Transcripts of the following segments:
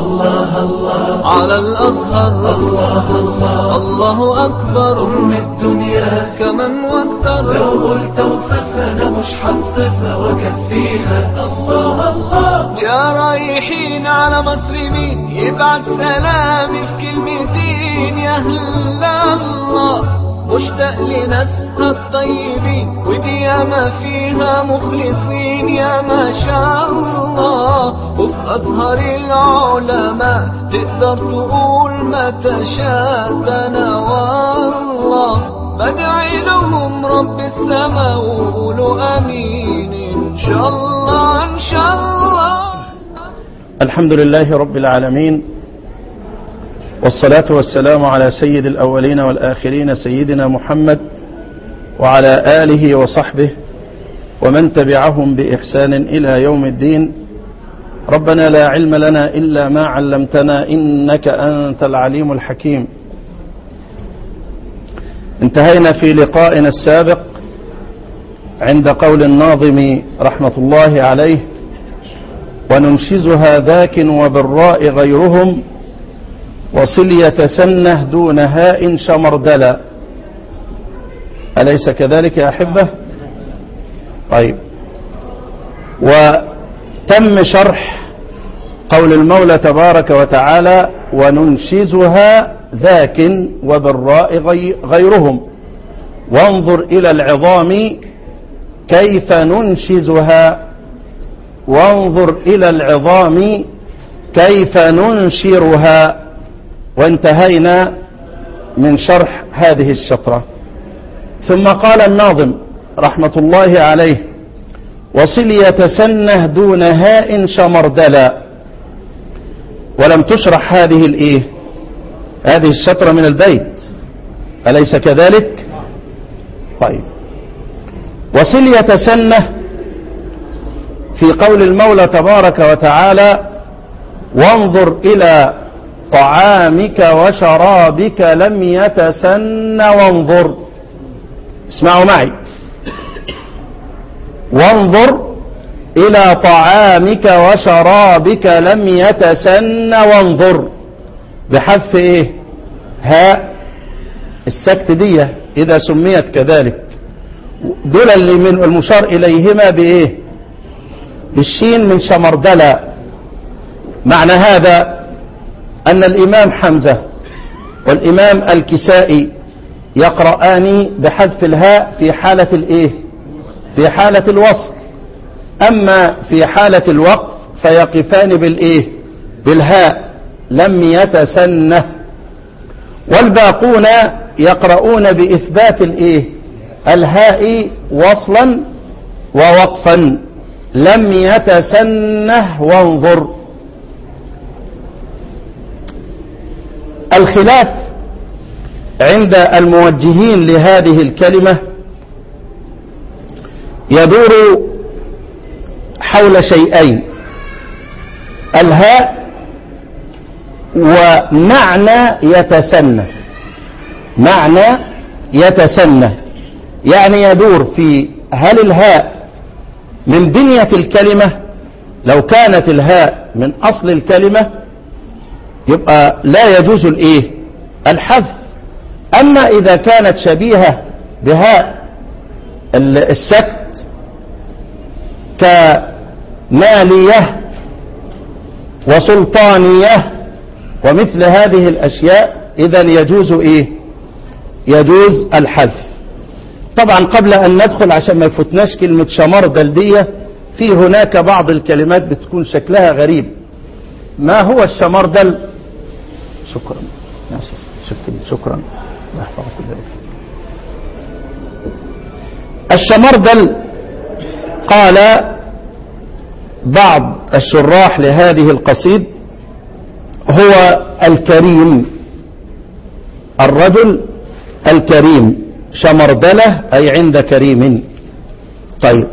الله الله على الأزهر الله الله الله أكبر أم الدنيا كمن واكثر لو قلت وصفنا مش حنصفها وكفيها الله الله يا رايحين على مصر مين يبعت سلامي في كلمتين يا أهل الله مشتاق لناسها الطيبين ودي ياما فيها مخلصين يا ما شاء الله وفي أزهر العلماء تقدر تقول ما تشاء ده أنا والله بدعي لهم رب السماء وقولوا أمين إن شاء الله إن شاء الله الحمد لله رب العالمين والصلاة والسلام على سيد الأولين والآخرين سيدنا محمد وعلى آله وصحبه ومن تبعهم بإحسان إلى يوم الدين ربنا لا علم لنا إلا ما علمتنا إنك أنت العليم الحكيم انتهينا في لقائنا السابق عند قول الناظم رحمة الله عليه وننشزها ذاك وبالراء غيرهم وصل يتسنه دون هاء شمردلا أليس كذلك يا أحبة طيب وتم شرح قول المولى تبارك وتعالى وننشزها ذاك وبالراء غي- غيرهم وانظر إلى العظام كيف ننشزها وانظر إلى العظام كيف ننشرها وانتهينا من شرح هذه الشطرة ثم قال الناظم رحمة الله عليه وصل يتسنه دون هاء شمردلا ولم تشرح هذه الايه هذه الشطرة من البيت أليس كذلك طيب وصل يتسنه في قول المولى تبارك وتعالى وانظر إلى طعامك وشرابك لم يتسن وانظر اسمعوا معي وانظر إلى طعامك وشرابك لم يتسن وانظر بحذف ايه هاء السكت دي إذا سميت كذلك دول اللي من المشار إليهما بإيه بالشين من شمردلة معنى هذا أن الإمام حمزة والإمام الكسائي يقرآن بحذف الهاء في حالة الإيه في حالة الوصل أما في حالة الوقف فيقفان بالإيه بالهاء لم يتسنه والباقون يقرؤون بإثبات الإيه الهاء وصلا ووقفا لم يتسنه وانظر الخلاف عند الموجهين لهذه الكلمة يدور حول شيئين الهاء ومعنى يتسنى معنى يتسنى يعني يدور في هل الهاء من بنية الكلمة لو كانت الهاء من أصل الكلمة يبقى لا يجوز الايه الحذف اما اذا كانت شبيهة بهاء السكت كمالية وسلطانية ومثل هذه الاشياء اذا يجوز ايه يجوز الحذف طبعا قبل ان ندخل عشان ما يفوتناش كلمة شمردل دي في هناك بعض الكلمات بتكون شكلها غريب ما هو الشمردل شكرا شكرا شكرا الله يحفظك ويبارك فيك. الشمردل قال بعض الشراح لهذه القصيد هو الكريم الرجل الكريم شمردلة أي عند كريم طيب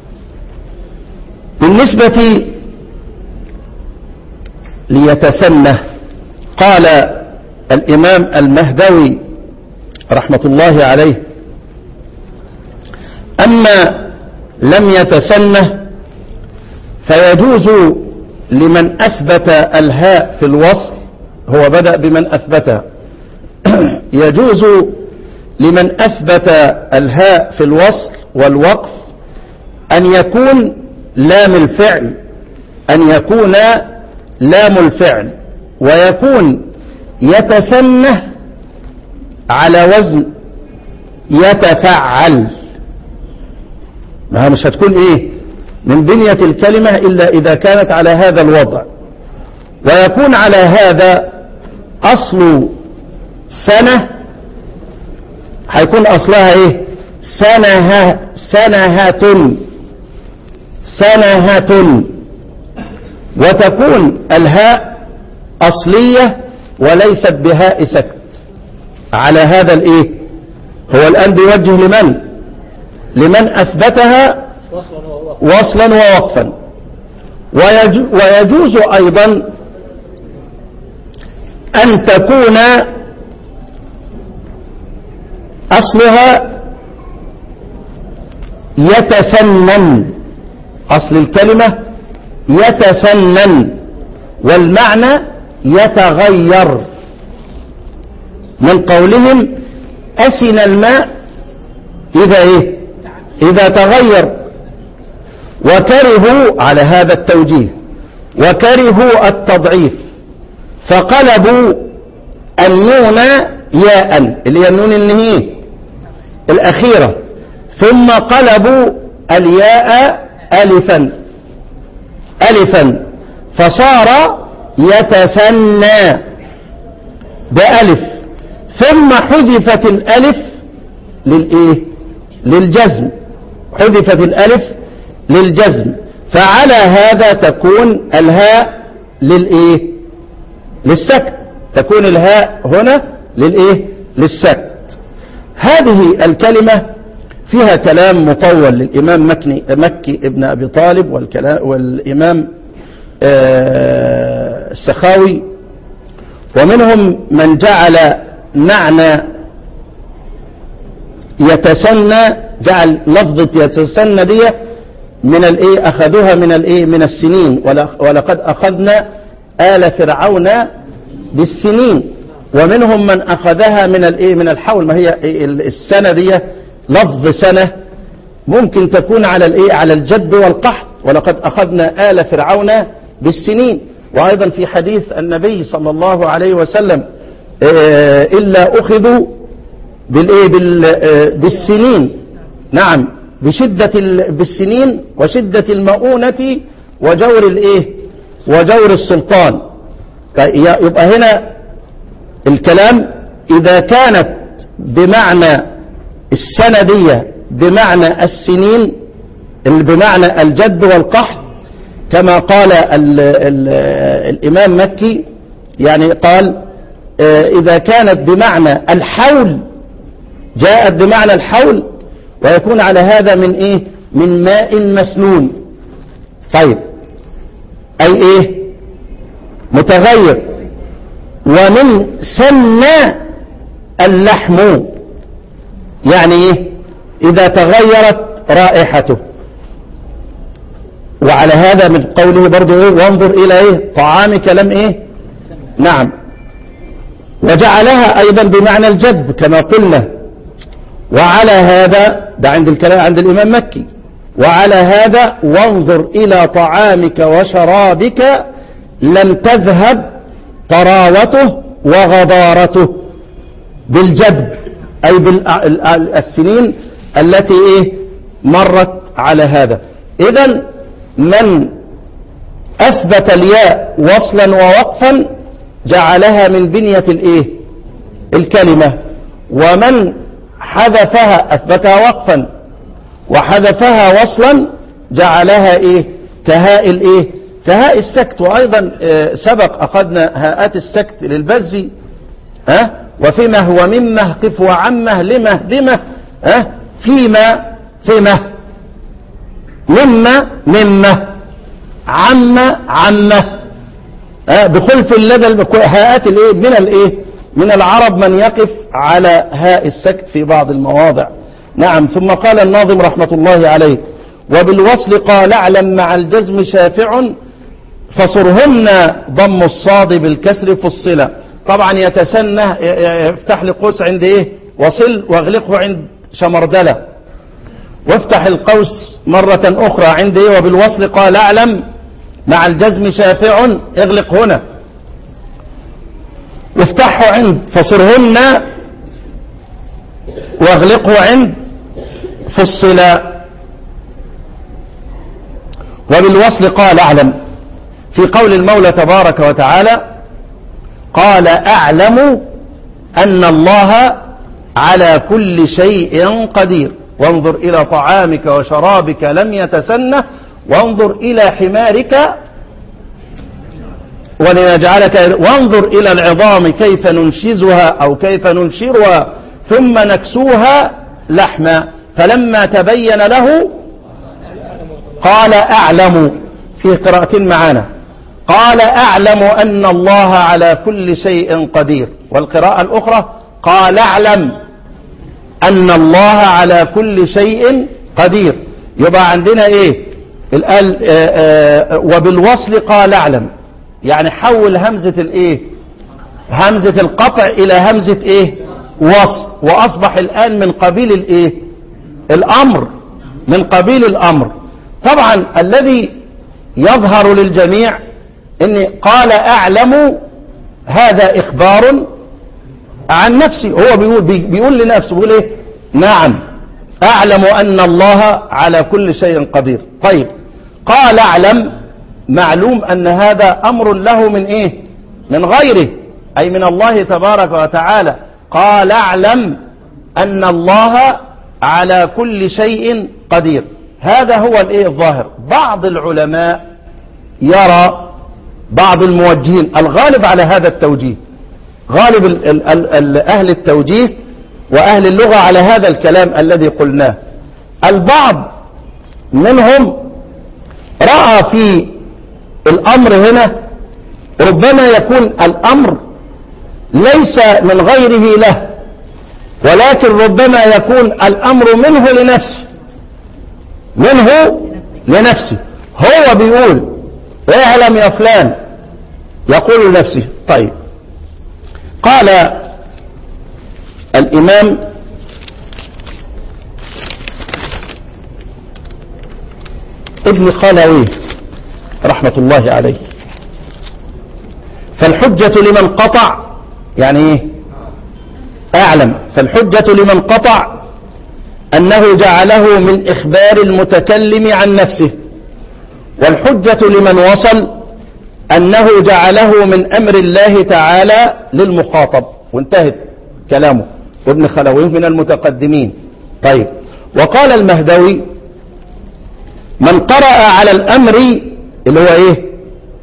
بالنسبة ليتسنه قال الإمام المهدوي رحمة الله عليه أما لم يتسنه فيجوز لمن أثبت الهاء في الوصل هو بدأ بمن أثبتها يجوز لمن أثبت الهاء في الوصل والوقف أن يكون لام الفعل أن يكون لام الفعل ويكون يتسنه على وزن يتفعل ما مش هتكون ايه من بنية الكلمة إلا إذا كانت على هذا الوضع ويكون على هذا أصل سنة هيكون أصلها إيه سنها سنهة سنهة وتكون الهاء أصلية وليست بهاء سكت على هذا الإيه هو الآن بيوجه لمن لمن أثبتها وصلا ووقفا ويجوز أيضا أن تكون أصلها يتسنن أصل الكلمة يتسنن والمعنى يتغير من قولهم أسن الماء إذا إيه إذا تغير وكرهوا على هذا التوجيه وكرهوا التضعيف فقلبوا النون ياء اللي هي النون النهي الأخيرة ثم قلبوا الياء ألفا ألفا فصار يتسنى بألف ثم حذفت الألف للإيه للجزم حذفت الألف للجزم فعلى هذا تكون الهاء للإيه للسكت تكون الهاء هنا للإيه للسكت هذه الكلمة فيها كلام مطول للإمام مكي, مكي ابن أبي طالب والكلام والإمام آه السخاوي ومنهم من جعل معنى يتسنى جعل لفظة يتسنى دي من الايه اخذوها من الايه من السنين ولقد اخذنا آل فرعون بالسنين ومنهم من اخذها من الايه من الحول ما هي السنة دي لفظ سنة ممكن تكون على الايه على الجد والقحط ولقد اخذنا آل فرعون بالسنين وايضا في حديث النبي صلى الله عليه وسلم الا اخذوا بالايه بالسنين نعم بشدة بالسنين وشدة المؤونة وجور الايه وجور السلطان يبقى هنا الكلام اذا كانت بمعنى السندية بمعنى السنين بمعنى الجد والقحط كما قال ال ال الامام مكي يعني قال اذا كانت بمعنى الحول جاءت بمعنى الحول ويكون على هذا من ايه من ماء مسنون طيب اي ايه متغير ومن سنى اللحم يعني ايه اذا تغيرت رائحته وعلى هذا من قوله برضو ايه وانظر الى ايه طعامك لم ايه نعم وجعلها ايضا بمعنى الجد كما قلنا وعلى هذا ده عند الكلام عند الإمام مكي وعلى هذا وانظر إلى طعامك وشرابك لم تذهب طراوته وغضارته بالجد أي بالسنين التي إيه مرت على هذا إذا من أثبت الياء وصلا ووقفا جعلها من بنية الإيه الكلمة ومن حذفها أثبتها وقفا وحذفها وصلا جعلها إيه كهاء الإيه كهاء السكت وأيضا آه سبق أخذنا هاءات السكت للبزي ها وفيما هو ممه قف وعمه لمه لمه ها فيما فيما مما ممه عم عمه ها بخلف لدى هاءات الايه من الايه من العرب من يقف على هاء السكت في بعض المواضع نعم ثم قال الناظم رحمة الله عليه وبالوصل قال اعلم مع الجزم شافع فصرهن ضم الصاد بالكسر فصلا طبعا يتسنى ي- ي- يفتح لي قوس عند ايه وصل واغلقه عند شمردلة وافتح القوس مرة اخرى عند ايه وبالوصل قال اعلم مع الجزم شافع اغلق هنا وافتحه عند فصرهن واغلقه عند فصلا وبالوصل قال اعلم في قول المولى تبارك وتعالى قال اعلم ان الله على كل شيء قدير وانظر الى طعامك وشرابك لم يتسنه وانظر الى حمارك ولنجعلك وانظر الى العظام كيف ننشزها او كيف ننشرها ثم نكسوها لحما فلما تبين له قال أعلم في قراءة معانا قال أعلم أن الله على كل شيء قدير والقراءة الأخرى قال أعلم أن الله على كل شيء قدير يبقى عندنا إيه الآن آه، آه، وبالوصل قال أعلم يعني حول همزة الإيه همزة القطع إلى همزة إيه وصل وأصبح الآن من قبيل الإيه الأمر من قبيل الأمر طبعا الذي يظهر للجميع ان قال اعلم هذا اخبار عن نفسي هو بيقول, بي- بيقول لنفسه بيقول ايه نعم اعلم ان الله على كل شيء قدير طيب قال اعلم معلوم ان هذا امر له من ايه من غيره اي من الله تبارك وتعالى قال اعلم ان الله على كل شيء قدير هذا هو الايه الظاهر بعض العلماء يرى بعض الموجهين الغالب على هذا التوجيه غالب ال ال ال ال أهل التوجيه وأهل اللغة على هذا الكلام الذي قلناه البعض منهم رأى في الأمر هنا ربما يكون الأمر ليس من غيره له ولكن ربما يكون الأمر منه لنفسه منه لنفسه هو بيقول اعلم يا فلان يقول لنفسه طيب قال الإمام ابن خلوي رحمة الله عليه فالحجة لمن قطع يعني ايه اعلم فالحجة لمن قطع أنه جعله من إخبار المتكلم عن نفسه والحجة لمن وصل أنه جعله من أمر الله تعالى للمخاطب وانتهت كلامه وابن خلوي من المتقدمين طيب وقال المهدوي من قرأ على الأمر اللي هو إيه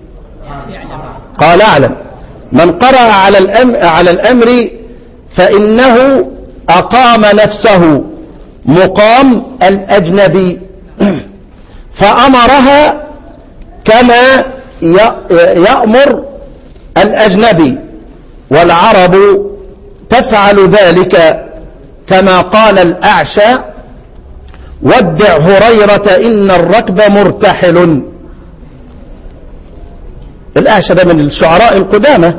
قال أعلم من قرأ على الأمر, على الأمر فإنه أقام نفسه مقام الأجنبي فأمرها كما يأمر الأجنبي والعرب تفعل ذلك كما قال الأعشى ودع هريرة إن الركب مرتحل الأعشى ده من الشعراء القدامى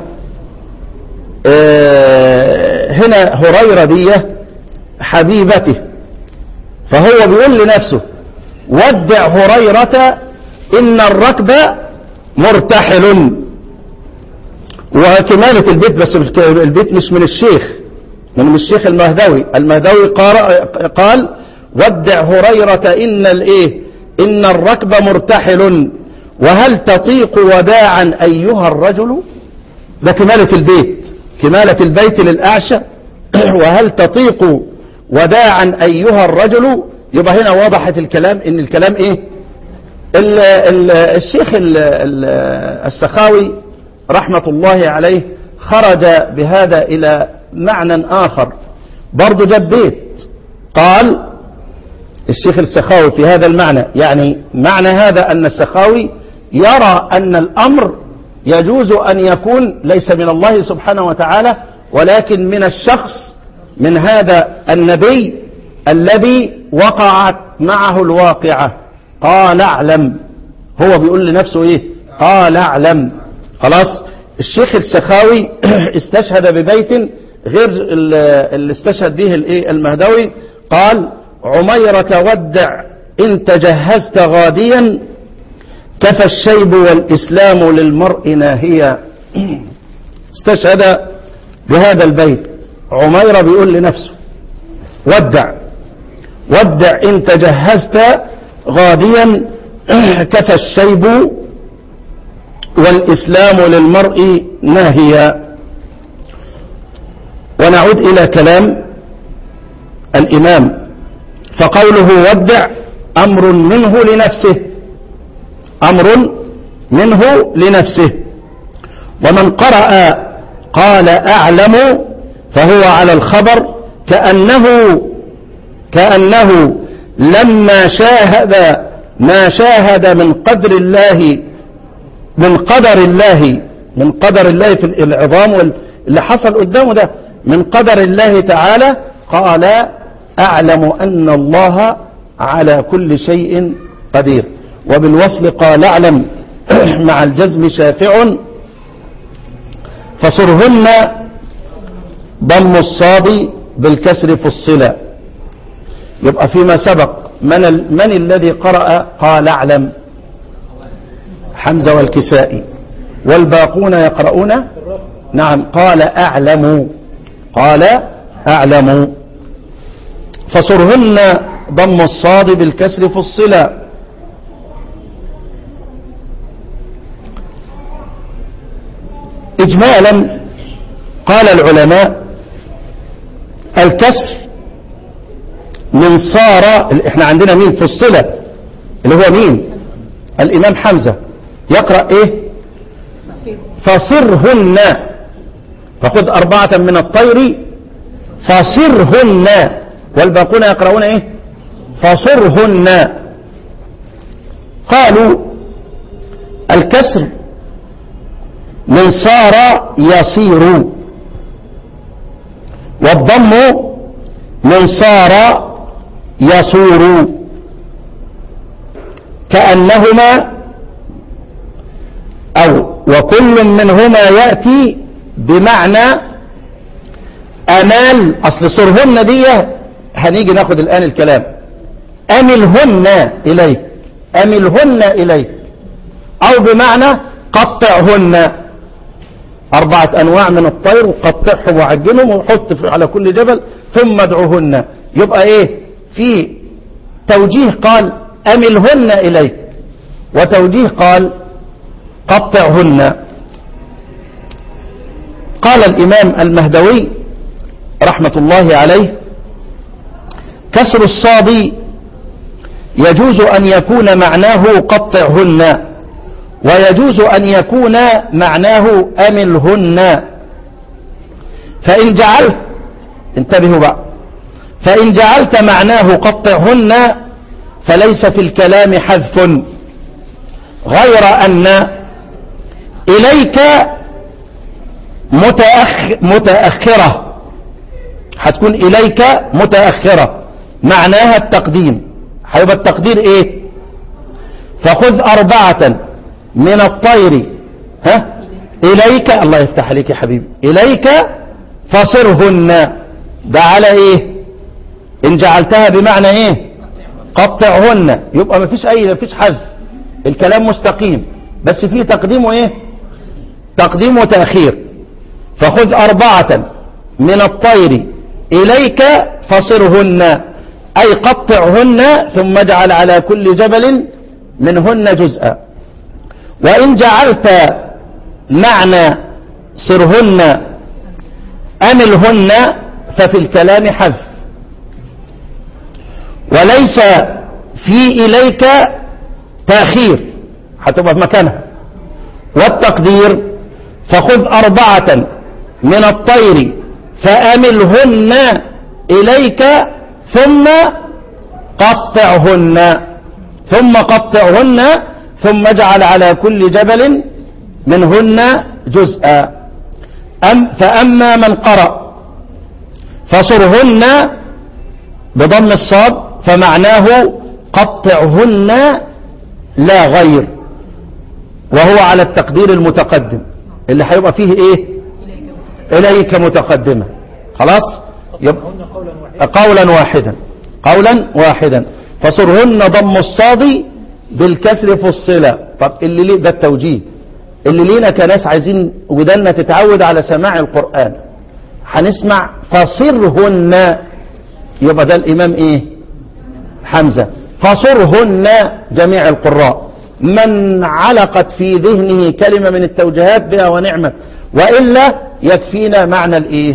هنا هريرة دي حبيبته فهو بيقول لنفسه ودع هريرة إن الركب مرتحل وكمالة البيت بس البيت مش من الشيخ من الشيخ المهدوي المهدوي قال ودع هريرة إن الإيه إن الركب مرتحل وهل تطيق وداعا أيها الرجل ده كمالة البيت كمالة البيت للأعشى وهل تطيق وداعا أيها الرجل يبقى هنا وضحت الكلام إن الكلام إيه ال ال الشيخ ال ال السخاوي رحمة الله عليه خرج بهذا إلى معنى آخر برضو جاب بيت قال الشيخ السخاوي في هذا المعنى يعني معنى هذا أن السخاوي يرى أن الأمر يجوز أن يكون ليس من الله سبحانه وتعالى ولكن من الشخص من هذا النبي الذي وقعت معه الواقعة قال اعلم هو بيقول لنفسه ايه قال اعلم خلاص الشيخ السخاوي استشهد ببيت غير ال- اللي استشهد به الايه المهدوي قال عميرة ودع إن تجهزت غاديا كفى الشيب والإسلام للمرء ناهيا استشهد بهذا البيت عميرة بيقول لنفسه ودع ودع إن تجهزت غاديا كفى الشيب والإسلام للمرء ناهيا ونعود إلى كلام الإمام فقوله ودع أمر منه لنفسه أمر منه لنفسه ومن قرأ قال أعلم فهو على الخبر كأنه كأنه لما شاهد ما شاهد من قدر الله من قدر الله من قدر الله في العظام اللي حصل قدامه ده من قدر الله تعالى قال أعلم أن الله على كل شيء قدير وبالوصل قال أعلم مع الجزم شافع فصرهن ضم الصاد بالكسر فصلا يبقى فيما سبق من, ال من الذي قرأ قال أعلم حمزة والكسائي والباقون يقرؤون نعم قال أعلم قال أعلم فصرهن ضم الصاد بالكسر فصلا إجمالا قال العلماء الكسر من صار احنا عندنا مين فصلة اللي هو مين الإمام حمزة يقرأ ايه فصرهن فخذ أربعة من الطير فصرهن والباقون يقرؤون ايه فصرهن قالوا الكسر من صار يصير والضم من صار يصور كأنهما أو وكل منهما يأتي بمعنى أمال أصل صرهن دي هنيجي ناخد الآن الكلام أملهن إليك أملهن إليك أو بمعنى قطعهن أربعة أنواع من الطير وقطعهم وعجنهم وحط على كل جبل ثم ادعوهن يبقى إيه في توجيه قال أملهن إليك وتوجيه قال قطعهن قال الإمام المهدوي رحمة الله عليه كسر الصاد يجوز أن يكون معناه قطعهن ويجوز أن يكون معناه أملهن فإن جعلت انتبهوا بقى فإن جعلت معناه قطعهن فليس في الكلام حذف غير أن إليك متأخ متأخرة هتكون إليك متأخرة معناها التقديم هيبقى التقدير إيه فخذ أربعة من الطير ها إليك الله يفتح عليك يا حبيبي إليك فصرهن ده على إيه إن جعلتها بمعنى إيه قطعهن يبقى ما فيش أي ما فيش حذف الكلام مستقيم بس فيه تقديم وإيه تقديم وتأخير فخذ أربعة من الطير إليك فصرهن أي قطعهن ثم اجعل على كل جبل منهن جزءا وإن جعلت معنى صرهن أملهن ففي الكلام حذف وليس في إليك تأخير هتبقى في مكانها والتقدير فخذ أربعة من الطير فأملهن إليك ثم قطعهن ثم قطعهن ثم اجعل على كل جبل منهن جزءا أم فأما من قرأ فصرهن بضم الصاد فمعناه قطعهن لا غير وهو على التقدير المتقدم اللي هيبقى فيه ايه اليك متقدمة خلاص يبقى قولا واحدا قولا واحدا فصرهن ضم الصاد بالكسر فصلا طب اللي ليه ده التوجيه اللي لينا كناس عايزين ودنا تتعود على سماع القرآن هنسمع فصرهن يبقى ده الإمام إيه حمزة فصرهن جميع القراء من علقت في ذهنه كلمة من التوجيهات بها ونعمة وإلا يكفينا معنى الإيه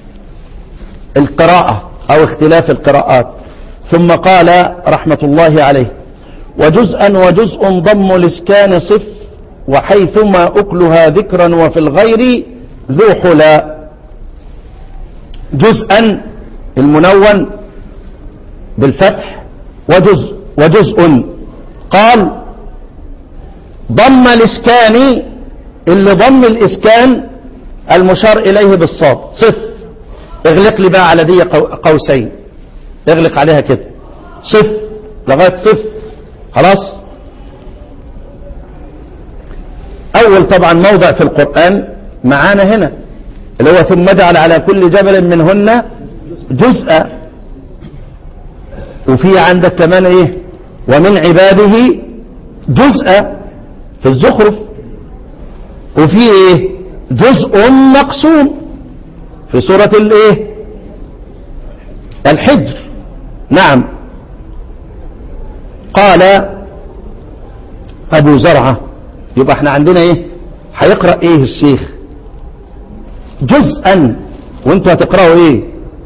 القراءة أو اختلاف القراءات ثم قال رحمة الله عليه وجزءا وجزء ضم الاسكان صف وحيثما أكلها ذكرا وفي الغير ذو حلا جزءا المنون بالفتح وجزء وجزء قال ضم الاسكان اللي ضم الاسكان المشار اليه بالصاد صف اغلق لي بقى على دي قوسين اغلق عليها كده صف لغايه صف خلاص اول طبعا موضع في القران معانا هنا اللي هو ثم جعل على كل جبل منهن جزءا وفي عندك كمان ايه ومن عباده جزءا في الزخرف وفي ايه جزء مقسوم في سورة الايه الحجر نعم قال ابو زرعة يبقى احنا عندنا ايه هيقرأ ايه الشيخ جزءا وانتوا هتقرأوا ايه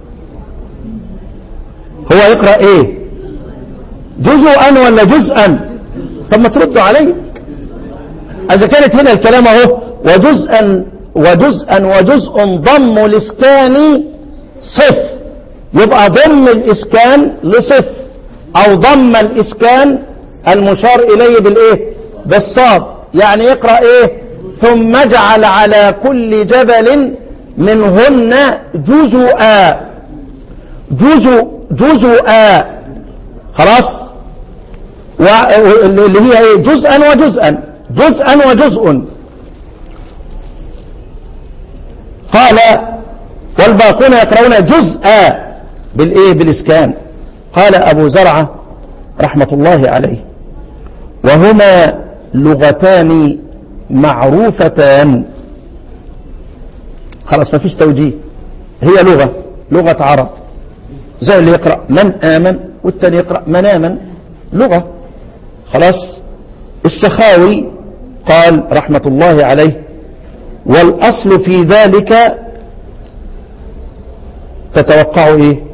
هو يقرأ ايه جزءا ولا جزءا طب ما تردوا علي اذا كانت هنا الكلام اهو وجزءا وجزءا وجزء ضم الاسكان صف يبقى ضم الاسكان لصف او ضم الاسكان المشار اليه بالايه بالصاد يعني يقرأ ايه ثم اجعل على كل جبل منهن جزءا جزء جزءا خلاص اللي هي ايه جزءا وجزءا جزءا وجزء قال والباقون يقرؤون جزءا بالايه بالاسكان قال ابو زرعه رحمه الله عليه وهما لغتان معروفتان خلاص ما فيش توجيه هي لغه لغه عرب زي اللي يقرا من امن والتاني يقرا من امن لغه خلاص السخاوي قال رحمة الله عليه والأصل في ذلك تتوقعوا إيه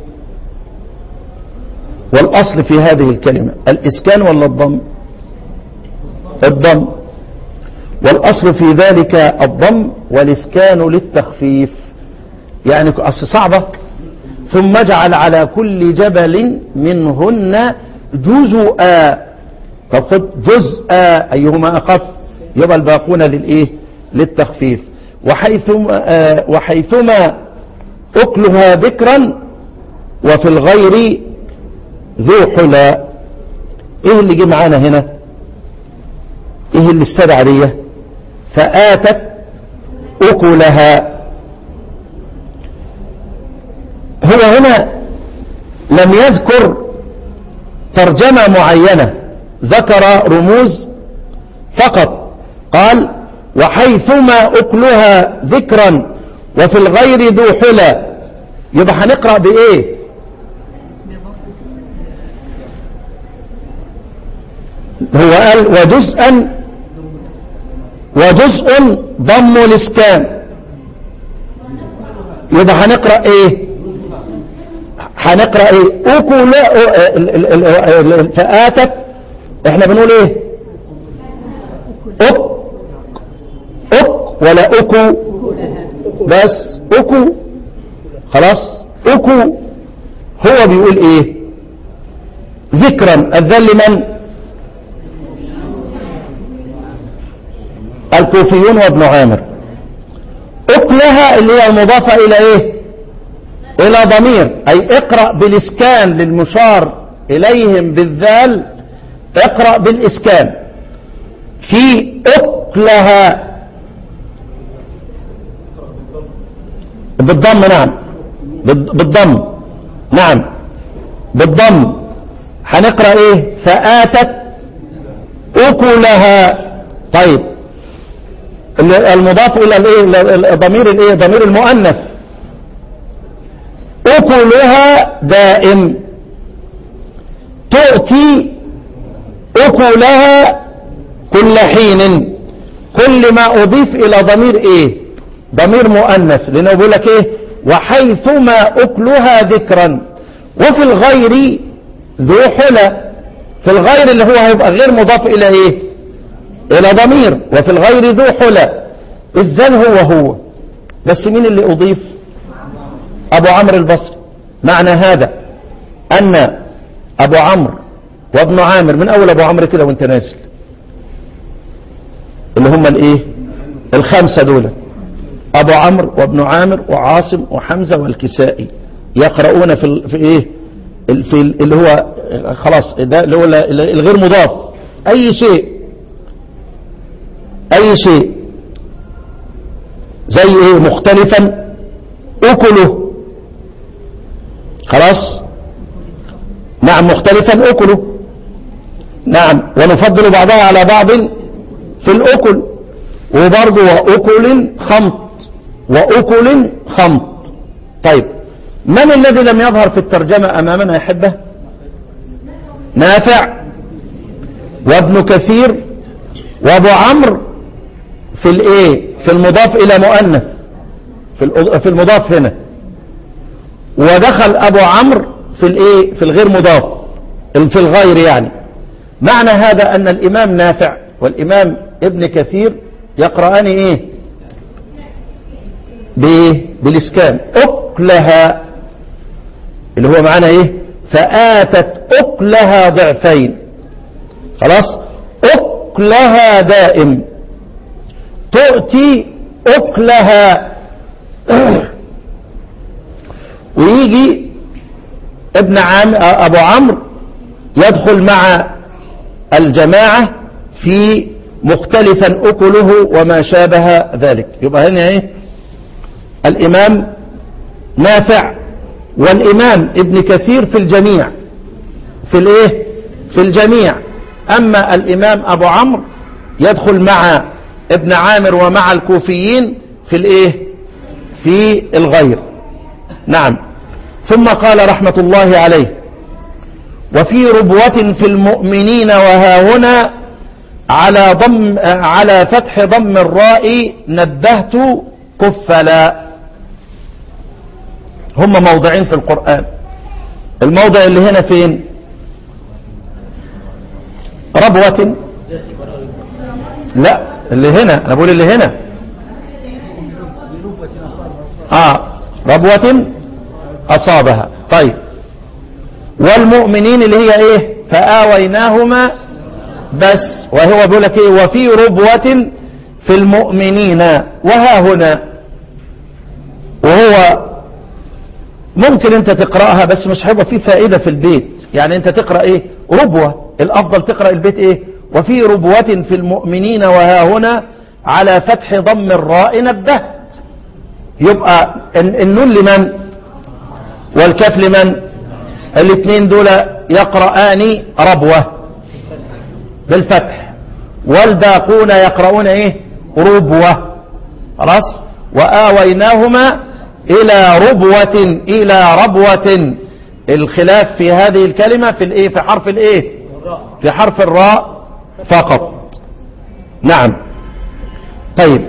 والأصل في هذه الكلمة الإسكان ولا الضم الضم والأصل في ذلك الضم والإسكان للتخفيف يعني أصل صعبة ثم اجعل على كل جبل منهن جزءا طب خد جزء أيهما أخف يبقى الباقون للإيه للتخفيف وحيثما, آه وحيثما أكلها ذكرا وفي الغير ذو حلا إيه اللي جه معانا هنا إيه اللي استدعى ليه فآتت أكلها هو هنا لم يذكر ترجمة معينة ذكر رموز فقط قال وحيثما أكلها ذكرا وفي الغير ذو حلى يبقى هنقرأ بإيه هو قال وجزءا وجزء ضم الاسكان يبقى هنقرأ ايه هنقرأ ايه اكل فآتت احنا بنقول ايه اك اك ولا اكو بس اكو خلاص اكو هو بيقول ايه ذكرا الذل من الكوفيون وابن عامر اكلها اللي هي المضافة الى ايه الى ضمير اي اقرأ بالاسكان للمشار اليهم بالذال اقرأ بالاسكان في أكلها بالضم نعم بالض- بالضم نعم بالضم هنقرأ ايه فآتت أكلها طيب ال- المضاف إلى الايه ال- ال- ضمير الايه ضمير المؤنث أكلها دائم تؤتي أكلها كل حين كل ما أضيف إلى ضمير إيه ضمير مؤنث لأنه بيقول لك إيه وحيثما أكلها ذكرا وفي الغير ذو حلى في الغير اللي هو هيبقى غير مضاف إلى إيه إلى ضمير وفي الغير ذو حلى الذل هو هو بس مين اللي أضيف أبو عمرو البصري معنى هذا أن أبو عمرو وابن عامر من أول أبو عمرو كده وانت نازل اللي هم الايه الخمسة دول ابو عمرو وابن عامر وعاصم وحمزة والكسائي يقرؤون في ال... في ايه ال- في ال- اللي هو خلاص ده اللي هو ال- الغير مضاف اي شيء اي شيء زي ايه مختلفا اكله خلاص نعم مختلفا اكله نعم ونفضل بعضها على بعض في الأكل وبرضه وأكل خمط وأكل خمط طيب من الذي لم يظهر في الترجمة أمامنا يا حبة نافع وابن كثير وابو عمرو في الايه في المضاف الى مؤنث في الأ- في المضاف هنا ودخل ابو عمرو في الايه في الغير مضاف في الغير يعني معنى هذا أن الإمام نافع والإمام ابن كثير يقرأان إيه بإيه بالإسكان أكلها اللي هو معنى إيه فآتت أكلها ضعفين خلاص أكلها دائم تؤتي أكلها ويجي ابن عام أبو عمرو يدخل مع الجماعة في مختلفا أكله وما شابه ذلك يبقى هنا ايه الإمام نافع والإمام ابن كثير في الجميع في الايه في الجميع أما الإمام أبو عمرو يدخل مع ابن عامر ومع الكوفيين في الايه في الغير نعم ثم قال رحمة الله عليه وفي ربوة في المؤمنين وها هنا على ضم على فتح ضم الراء نبهت كفلا هم موضعين في القرآن الموضع اللي هنا فين ربوة لا اللي هنا انا بقول اللي هنا اه ربوة اصابها طيب والمؤمنين اللي هي ايه فآويناهما بس وهو بيقول لك ايه وفي ربوة في المؤمنين وها هنا وهو ممكن انت تقرأها بس مش هيبقى فيه فائدة في البيت يعني انت تقرأ ايه ربوة الافضل تقرأ البيت ايه وفي ربوة في المؤمنين وها هنا على فتح ضم الراء نبهت يبقى ال- النون لمن والكاف لمن الاثنين دول يقرآن ربوة بالفتح والباقون يقرؤون ايه ربوة خلاص وآويناهما إلى ربوة إلى ربوة الخلاف في هذه الكلمة في الايه في حرف الايه في حرف الراء فقط نعم طيب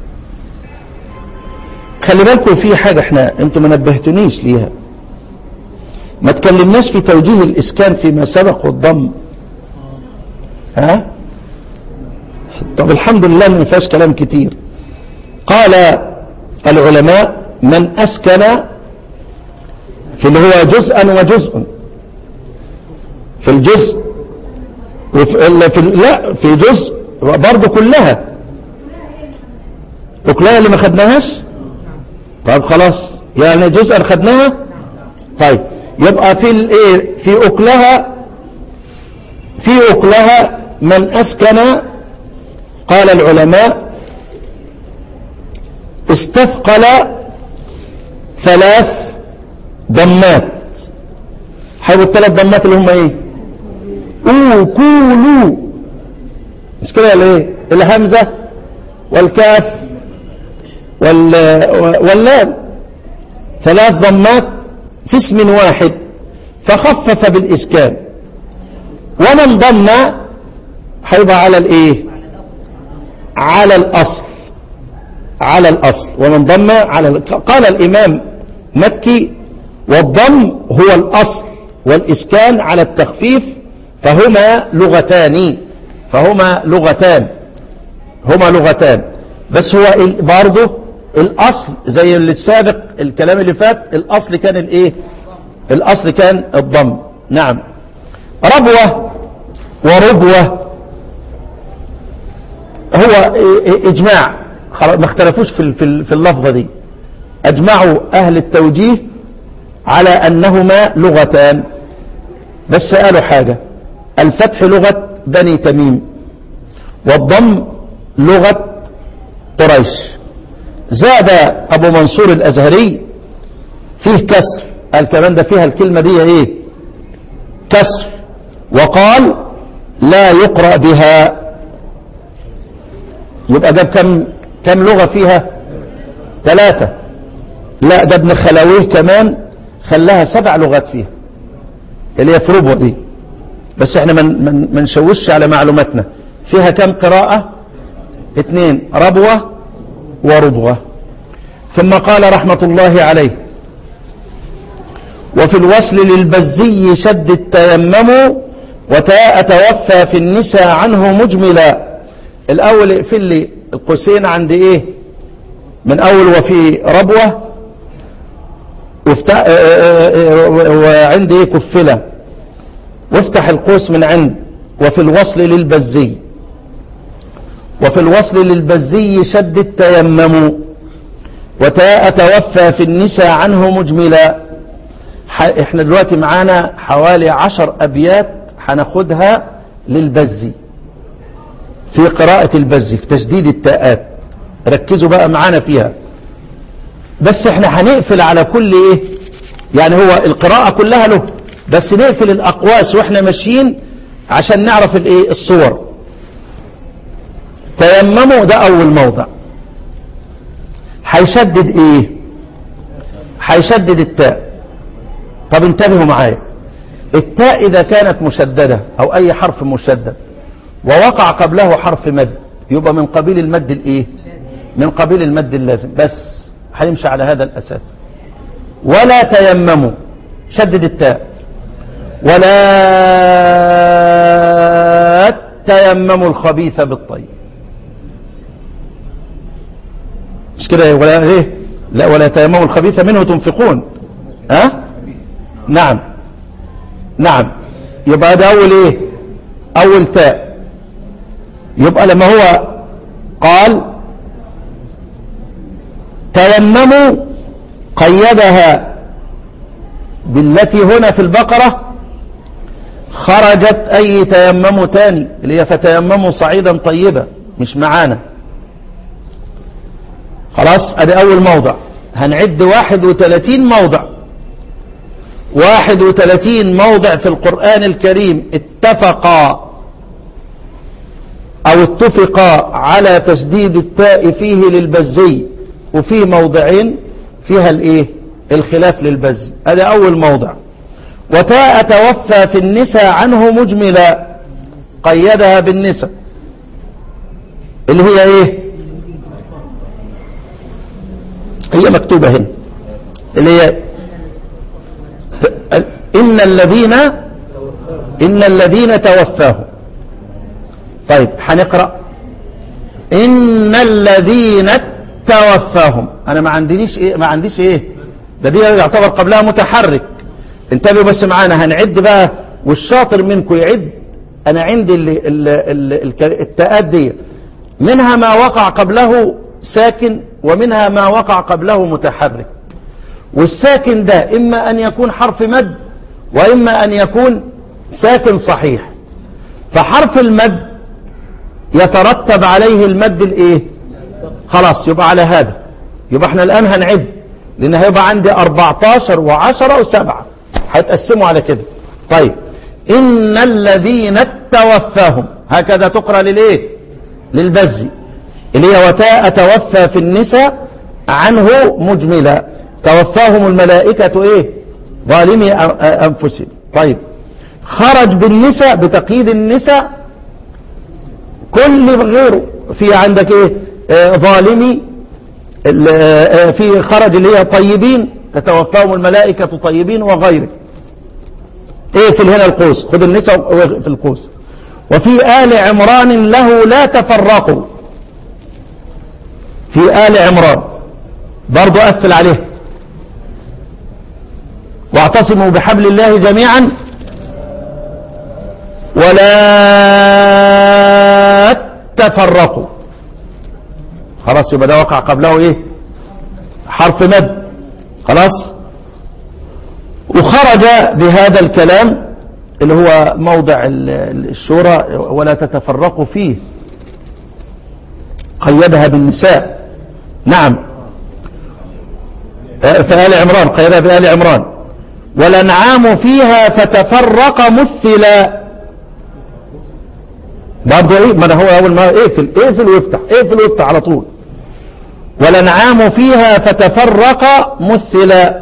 خلي بالكم في حاجة احنا انتم ما نبهتونيش ليها ما تكلمناش في توجيه الإسكان فيما سبق والضم ها طب الحمد لله ما فيهاش كلام كتير قال العلماء من أسكن في اللي هو جزءا وجزء في الجزء وفي ال- في ال- لا في جزء برضه كلها وكلها اللي ما خدناهاش طيب خلاص يعني جزءا خدناها طيب يبقى في الايه في اكلها في اكلها من اسكن قال العلماء استثقل ثلاث ضمات حيث الثلاث ضمات اللي هم ايه او كولوا مش كده ولا ايه الهمزة والكاف وال واللام ثلاث ضمات في اسم واحد فخفف بالإسكان ومن ضم هيبقى على الايه على الأصل على الأصل ومن ضم على ال- قال الإمام مكي والضم هو الأصل والإسكان على التخفيف فهما لغتان فهما لغتان هما لغتان بس هو ال- برضه الأصل زي اللي السابق الكلام اللي فات الأصل كان الإيه الأصل كان الضم نعم ربوة وربوة هو إ- إ- إجماع خلاص ما اختلفوش في ال- في ال- في اللفظة دي أجمعوا أهل التوجيه على أنهما لغتان بس قالوا حاجة الفتح لغة بني تميم والضم لغة قريش زاد أبو منصور الأزهري فيه كسر قال كمان ده فيها الكلمة دي ايه كسر وقال لا يقرأ بها يبقى جاب كم كم لغة فيها ثلاثة لا ده ابن خلاويه كمان خلاها سبع لغات فيها اللي هي في ربع دي بس احنا من من ما نشوش على معلوماتنا فيها كم قراءة اثنين ربوة وربوة ثم قال رحمة الله عليه وفي الوصل للبزي شد التيمم وتاء توفى في النساء عنه مجملا الاول اقفل لي القوسين عند ايه من اول وفي ربوة وافتح وعند ايه كفلة وافتح القوس من عند وفي الوصل للبزي وفي الوصل للبزي شد التيمم وتاء توفى في النساء عنه مجملا ح- احنا دلوقتي معانا حوالي عشر ابيات هناخدها للبزي في قراءة البزي في تشديد التاءات ركزوا بقى معانا فيها بس احنا هنقفل على كل ايه يعني هو القراءة كلها له بس نقفل الاقواس واحنا ماشيين عشان نعرف الايه الصور تيمموا ده اول موضع هيشدد ايه هيشدد التاء طب انتبهوا معايا التاء اذا كانت مشددة او اي حرف مشدد ووقع قبله حرف مد يبقى من قبيل المد الايه من قبيل المد اللازم بس هيمشي على هذا الاساس ولا تيمموا شدد التاء ولا تيمموا الخبيث بالطيب مش كده ولا ايه لا ولا تيمموا الخبيث منه تنفقون ها أه؟ نعم نعم يبقى ده اول ايه اول تاء يبقى لما هو قال تيمموا قيدها بالتي هنا في البقرة خرجت اي تيمموا تاني اللي هي فتيمموا صعيدا طيبا مش معانا خلاص ادي اول موضع هنعد واحد وثلاثين موضع واحد وثلاثين موضع في القرآن الكريم اتفقا او اتفقا على تشديد التاء فيه للبزي وفي موضعين فيها الايه الخلاف للبزي هذا اول موضع وتاء توفى في النساء عنه مجملا قيدها بالنساء اللي هي ايه هي مكتوبة هنا اللي هي إن الذين إن الذين توفاهم طيب هنقرأ إن الذين توفاهم أنا ما عنديش إيه ما عنديش إيه ده دي يعتبر قبلها متحرك انتبهوا بس معانا هنعد بقى والشاطر منكم يعد أنا عندي ال ال ال التاءات دي منها ما وقع قبله ساكن ومنها ما وقع قبله متحرك والساكن ده إما أن يكون حرف مد وإما أن يكون ساكن صحيح فحرف المد يترتب عليه المد الايه خلاص يبقى على هذا يبقى احنا الان هنعد لان هيبقى عندي 14 و10 و7 هيتقسموا على كده طيب ان الذين توفاهم هكذا تقرا للايه للبزي اللي هي وتاء توفى في النساء عنه مجملا توفاهم الملائكة ايه ظالمي أ- انفسهم طيب خرج بالنساء بتقييد النساء كل غيره في عندك ايه آه، ظالمي ال- آه، في خرج اللي هي طيبين تتوفاهم الملائكة طيبين وغيره اقفل هنا القوس خد النساء في القوس وفي آل عمران له لا تفرقوا في آل عمران برضو قفل عليه واعتصموا بحبل الله جميعا ولا تفرقوا خلاص يبقى ده وقع قبله ايه حرف مد خلاص وخرج بهذا الكلام اللي هو موضع ال- ال- الشورى ولا تتفرقوا فيه قيدها بالنساء نعم آه، في آل عمران قيدها في آل عمران والأنعام فيها فتفرق مثلا برضه ايه ما ده هو اول ما اقفل اقفل وافتح اقفل وافتح على طول والانعام فيها فتفرق مثلا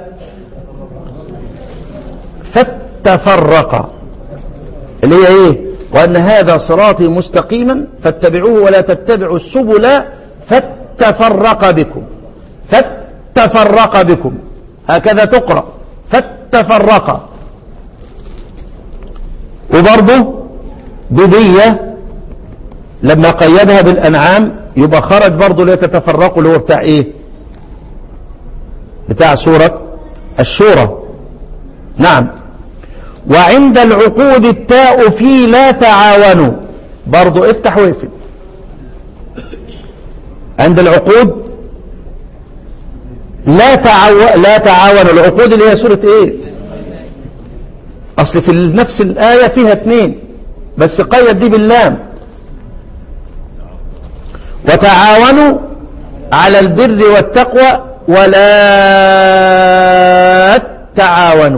فاتفرق اللي هي ايه وان هذا صراطي مستقيما فاتبعوه ولا تتبعوا السبل فاتفرق بكم فاتفرق بكم هكذا تقرا فاتفرق وبرضه بدية لما قيدها بالأنعام يبقى خرج برضه لا تتفرقوا اللي هو بتاع إيه بتاع سورة الشورى نعم وعند العقود التاء في لا تعاونوا برضه افتح واقفل عند العقود لا تعاو... لا تعاونوا العقود اللي هي سورة ايه اصل في نفس الآية فيها اثنين بس قيد دي باللام وتعاونوا على البر والتقوى ولا تعاونوا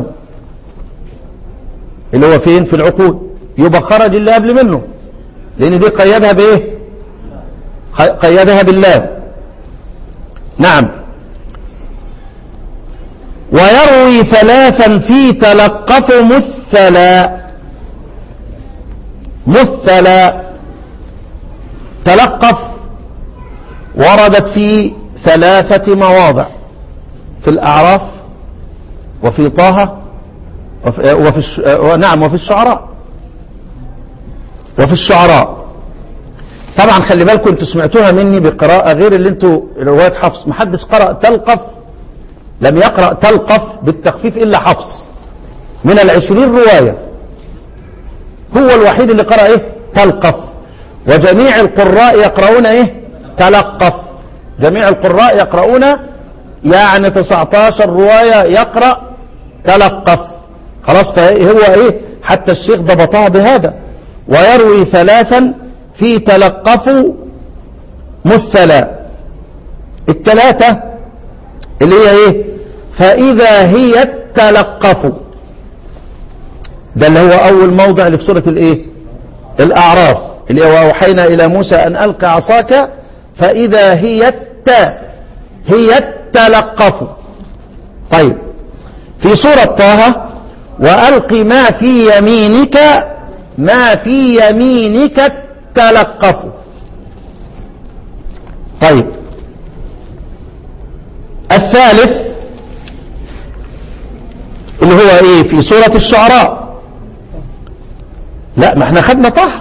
اللي هو فين في العقود يبقى خرج اللي قبل منه لان دي قيدها بايه خ- قيدها باللام نعم ويروي ثلاثا في تلقف مثلا مثلا تلقف وردت في ثلاثة مواضع في الأعراف وفي طه وفي, وفي الش... نعم وفي الشعراء وفي الشعراء طبعا خلي بالكم انتوا سمعتوها مني بقراءة غير اللي انتوا رواية حفص محدث قرأ تلقف لم يقرأ تلقف بالتخفيف إلا حفص من العشرين رواية هو الوحيد اللي قرأ ايه تلقف وجميع القراء يقرؤون ايه تلقف جميع القراء يقرؤون يعني 19 رواية يقرأ تلقف خلاص فهو ايه حتى الشيخ ضبطها بهذا ويروي ثلاثا في تلقفوا مثلا الثلاثة اللي هي ايه فإذا هي تلقفوا ده اللي هو أول موضع اللي في سورة الإيه الأعراف اللي هو أوحينا إلى موسى أن ألقى عصاك فإذا هي التا هي التلقف طيب في سورة طه وألق ما في يمينك ما في يمينك تلقف طيب الثالث اللي هو ايه في سورة الشعراء لا ما احنا خدنا طه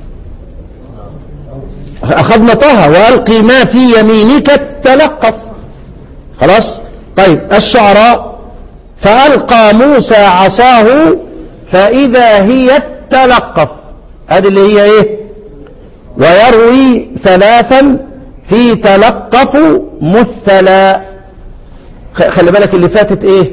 اخذنا طه والقي ما في يمينك تلقف خلاص طيب الشعراء فالقى موسى عصاه فاذا هي تلقف هذه اللي هي ايه ويروي ثلاثا في تلقف مثلا خلي بالك اللي فاتت ايه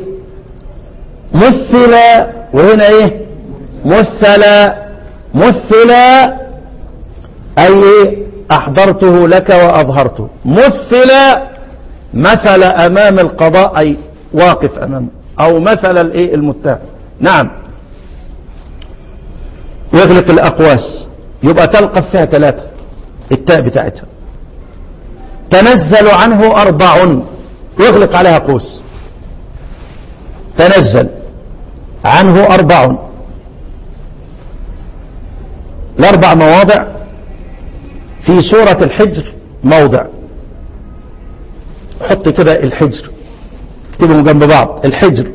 مثلا وهنا ايه مثلا مثلا أي إيه؟ أحضرته لك وأظهرته مثل مثل أمام القضاء أي واقف أمامه أو مثل الإيه المتهم نعم واغلق الأقواس يبقى تلقف فيها ثلاثة التاء بتاعتها تنزل عنه أربع واغلق عليها قوس تنزل عنه أربع الأربع مواضع في سورة الحجر موضع حط كده الحجر اكتبهم جنب بعض الحجر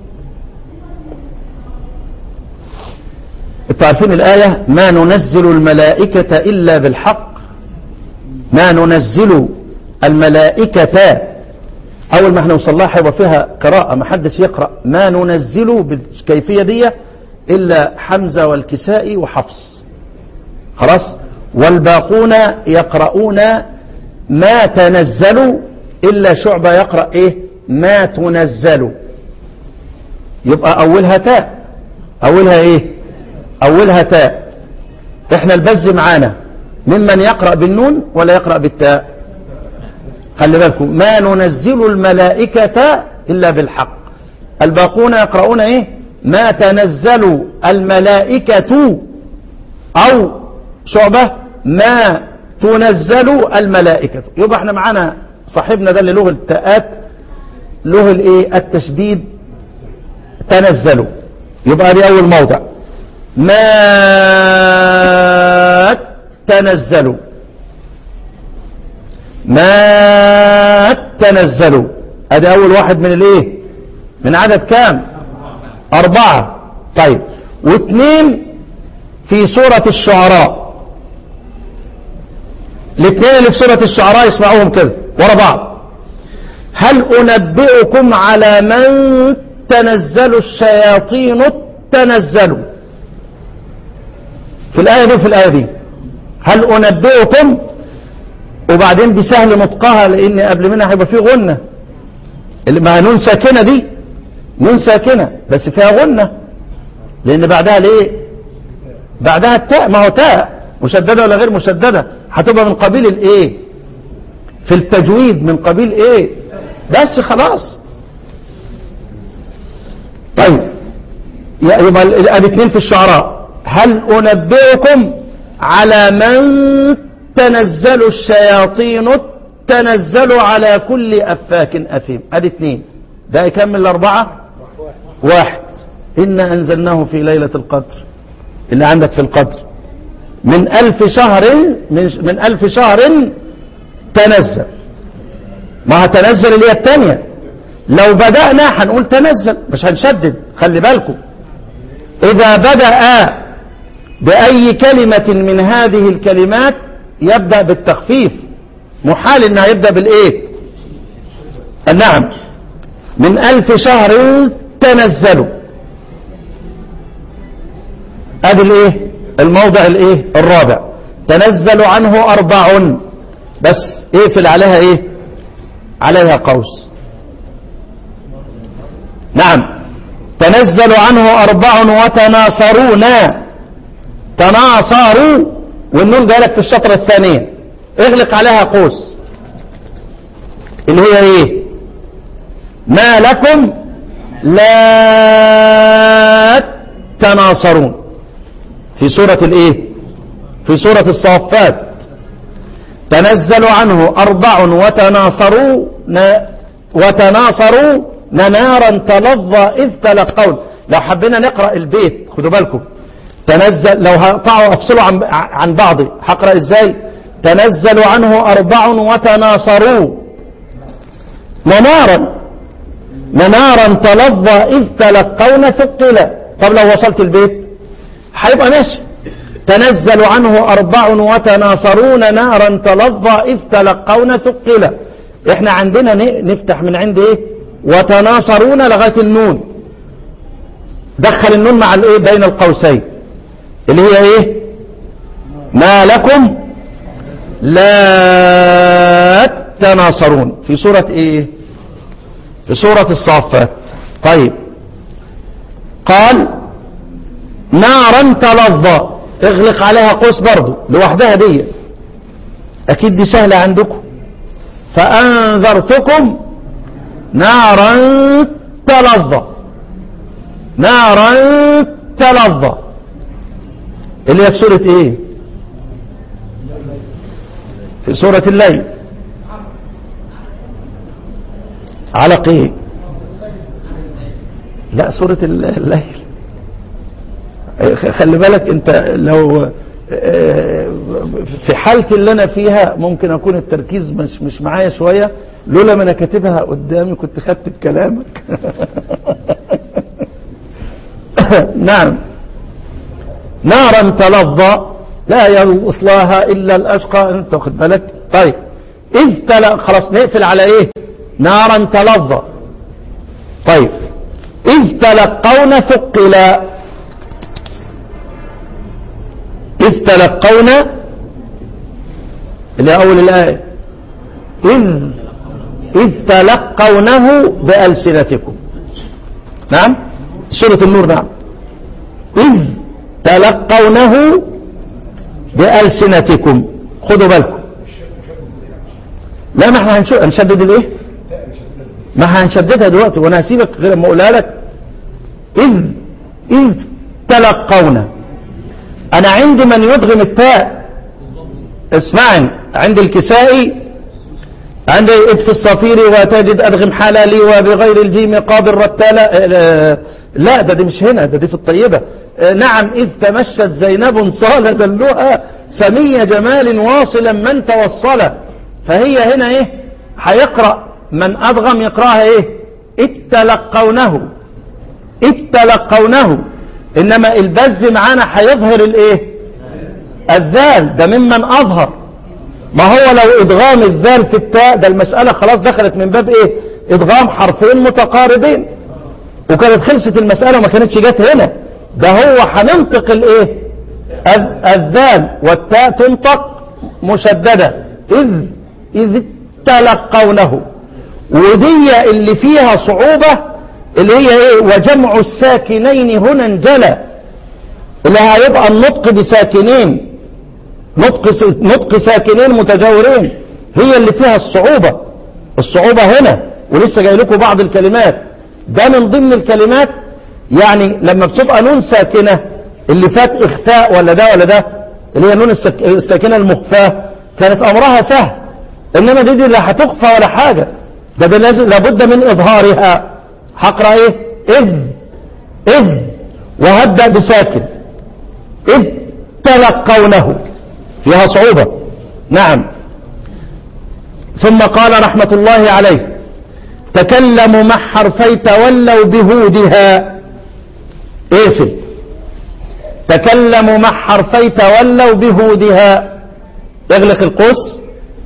انتوا عارفين الآية ما ننزل الملائكة إلا بالحق ما ننزل الملائكة أول ما احنا نوصل لها هيبقى فيها قراءة ما حدش يقرأ ما ننزل بالكيفية دي إلا حمزة والكسائي وحفص خلاص والباقون يقرؤون ما تنزلوا إلا شعبة يقرأ إيه ما تنزل يبقى أولها تاء أولها إيه أولها تاء إحنا البز معانا ممن يقرأ بالنون ولا يقرأ بالتاء خلي بالكم ما ننزل الملائكة إلا بالحق الباقون يقرؤون إيه ما تنزل الملائكة أو شعبة ما تنزل الملائكة يبقى احنا معانا صاحبنا ده اللي له التاءات له الايه التشديد تنزلوا يبقى دي اول موضع ما تنزلوا ما تنزلوا ادي اول واحد من الايه من عدد كام اربعة طيب واثنين في سورة الشعراء الاثنين اللي في سورة الشعراء اسمعوهم كده ورا بعض هل أنبئكم على من تنزل الشياطين تنزلوا في الآية دي وفي الآية دي هل أنبئكم وبعدين دي سهل نطقها لأن قبل منها هيبقى فيه غنة اللي ما نون ساكنة دي نون ساكنة بس فيها غنة لأن بعدها ليه بعدها التاء ما هو تاء مشددة ولا غير مشددة هتبقى من قبيل الايه في التجويد من قبيل ايه بس خلاص طيب يبقى ادي اتنين في الشعراء هل انبئكم على من تنزل الشياطين تنزل على كل افاك اثيم ادي اتنين ده يكمل الاربعة واحد إنا أنزلناه في ليلة القدر اللي عندك في القدر من ألف شهر من, من ألف شهر تنزل ما هتنزل اللي هي الثانية لو بدأنا هنقول تنزل مش هنشدد خلي بالكم إذا بدأ بأي كلمة من هذه الكلمات يبدأ بالتخفيف محال انها يبدأ بالايه نعم من ألف شهر تنزلوا ادي الايه الموضع الايه الرابع تنزل عنه اربع بس اقفل عليها ايه عليها قوس نعم تنزل عنه اربع وتناصرون تناصروا والنون جايلك في الشطرة الثانية اغلق عليها قوس اللي هي ايه ما لكم لا تناصرون في سورة الايه في سورة الصافات تنزل عنه أربع وتناصروا وتناصروا نارا تلظى إذ تلقون لو حبينا نقرأ البيت خدوا بالكم تنزل لو هقطعوا أفصلوا عن, عن بعض هقرأ إزاي تنزل عنه أربع وتناصروا نارا نارا تلظى إذ تلقون ثقلا طب لو وصلت البيت هيبقى ماشي تنزل عنه أربع وتناصرون نارا تلظى إذ تلقون ثقلا احنا عندنا نفتح من عند ايه وتناصرون لغاية النون دخل النون مع الايه بين القوسين اللي هي ايه ما لكم لا تناصرون في سورة ايه في سورة الصافات طيب قال نارا تلظى اغلق عليها قوس برضو لوحدها دي أكيد دي سهلة عندكم فأنذرتكم نارا تلظى نارا تلظى اللي هي في سورة ايه في سورة الليل علق ايه لا سورة الليل خلي بالك انت لو في حالتي اللي انا فيها ممكن اكون التركيز مش مش معايا شوية لولا ما انا كاتبها قدامي كنت خدت بكلامك نعم نارا تلظى لا يصلاها الا الاشقى انت واخد بالك طيب اذ تل... خلاص نقفل على ايه نارا تلظى طيب اذ تلقون ثقلا إذ تلقون اللي أول الآية إذ إذ تلقونه بألسنتكم نعم سورة النور نعم إذ تلقونه بألسنتكم خدوا بالكم لا ما احنا هنشدد الايه ما هنشددها دلوقتي وانا هسيبك غير ما اقولها لك إذ إذ تلقونه انا عندي من يدغم التاء اسمعني عند الكسائي عند ادف الصفير وتجد ادغم حلالي وبغير الجيم قابل رتالا لا ده دي مش هنا ده دي في الطيبة نعم اذ تمشت زينب صال دلها سمي جمال واصلا من توصل فهي هنا ايه هيقرأ من ادغم يقرأها ايه اذ تلقونه اذ تلقونه انما البز معانا هيظهر الايه الذال ده ممن اظهر ما هو لو ادغام الذال في التاء ده المسألة خلاص دخلت من باب ايه ادغام حرفين متقاربين وكانت خلصت المسألة وما كانتش جت هنا ده هو هننطق الايه الذال والتاء تنطق مشددة اذ اذ تلقونه ودي اللي فيها صعوبة اللي هي ايه وجمع الساكنين هنا انجلى اللي هيبقى النطق بساكنين نطق نطق ساكنين متجاورين هي اللي فيها الصعوبة الصعوبة هنا ولسه جاي لكم بعض الكلمات ده من ضمن الكلمات يعني لما بتبقى نون ساكنة اللي فات اخفاء ولا ده ولا ده اللي هي نون الساكنة المخفاة كانت امرها سهل انما دي, دي لا هتخفى ولا حاجة ده, ده لازم لابد من اظهارها هقرا ايه اذ اذ وهبدا بساكن اذ تلقونه فيها صعوبة نعم ثم قال رحمة الله عليه تكلموا مع حرفي تولوا بهودها اقفل تكلموا مع حرفي تولوا بهودها اغلق القوس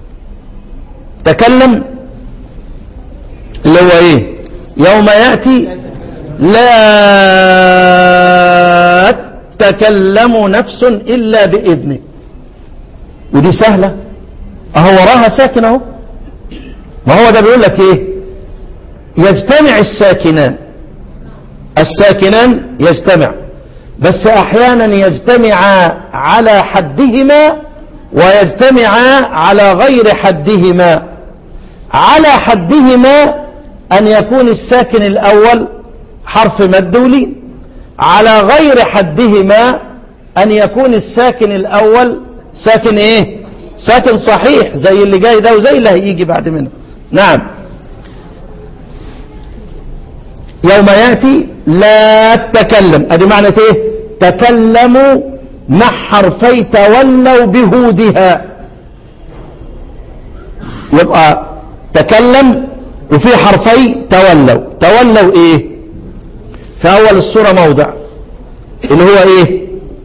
تكلم اللي هو ايه يوم يأتي لا تكلم نفس إلا بإذنه ودي سهلة اهو وراها ساكن اهو ما هو ده بيقول لك ايه يجتمع الساكنان الساكنان يجتمع بس احيانا يجتمعا على حدهما ويجتمعا على غير حدهما على حدهما ان يكون الساكن الاول حرف مد ولين على غير حدهما ان يكون الساكن الاول ساكن ايه ساكن صحيح زي اللي جاي ده وزي اللي هيجي بعد منه نعم يوم يأتي لا تكلم ادي معنى ايه تكلموا مع حرفي تولوا بهودها يبقى تكلم وفي حرفي تولوا تولوا ايه في اول السورة موضع اللي هو ايه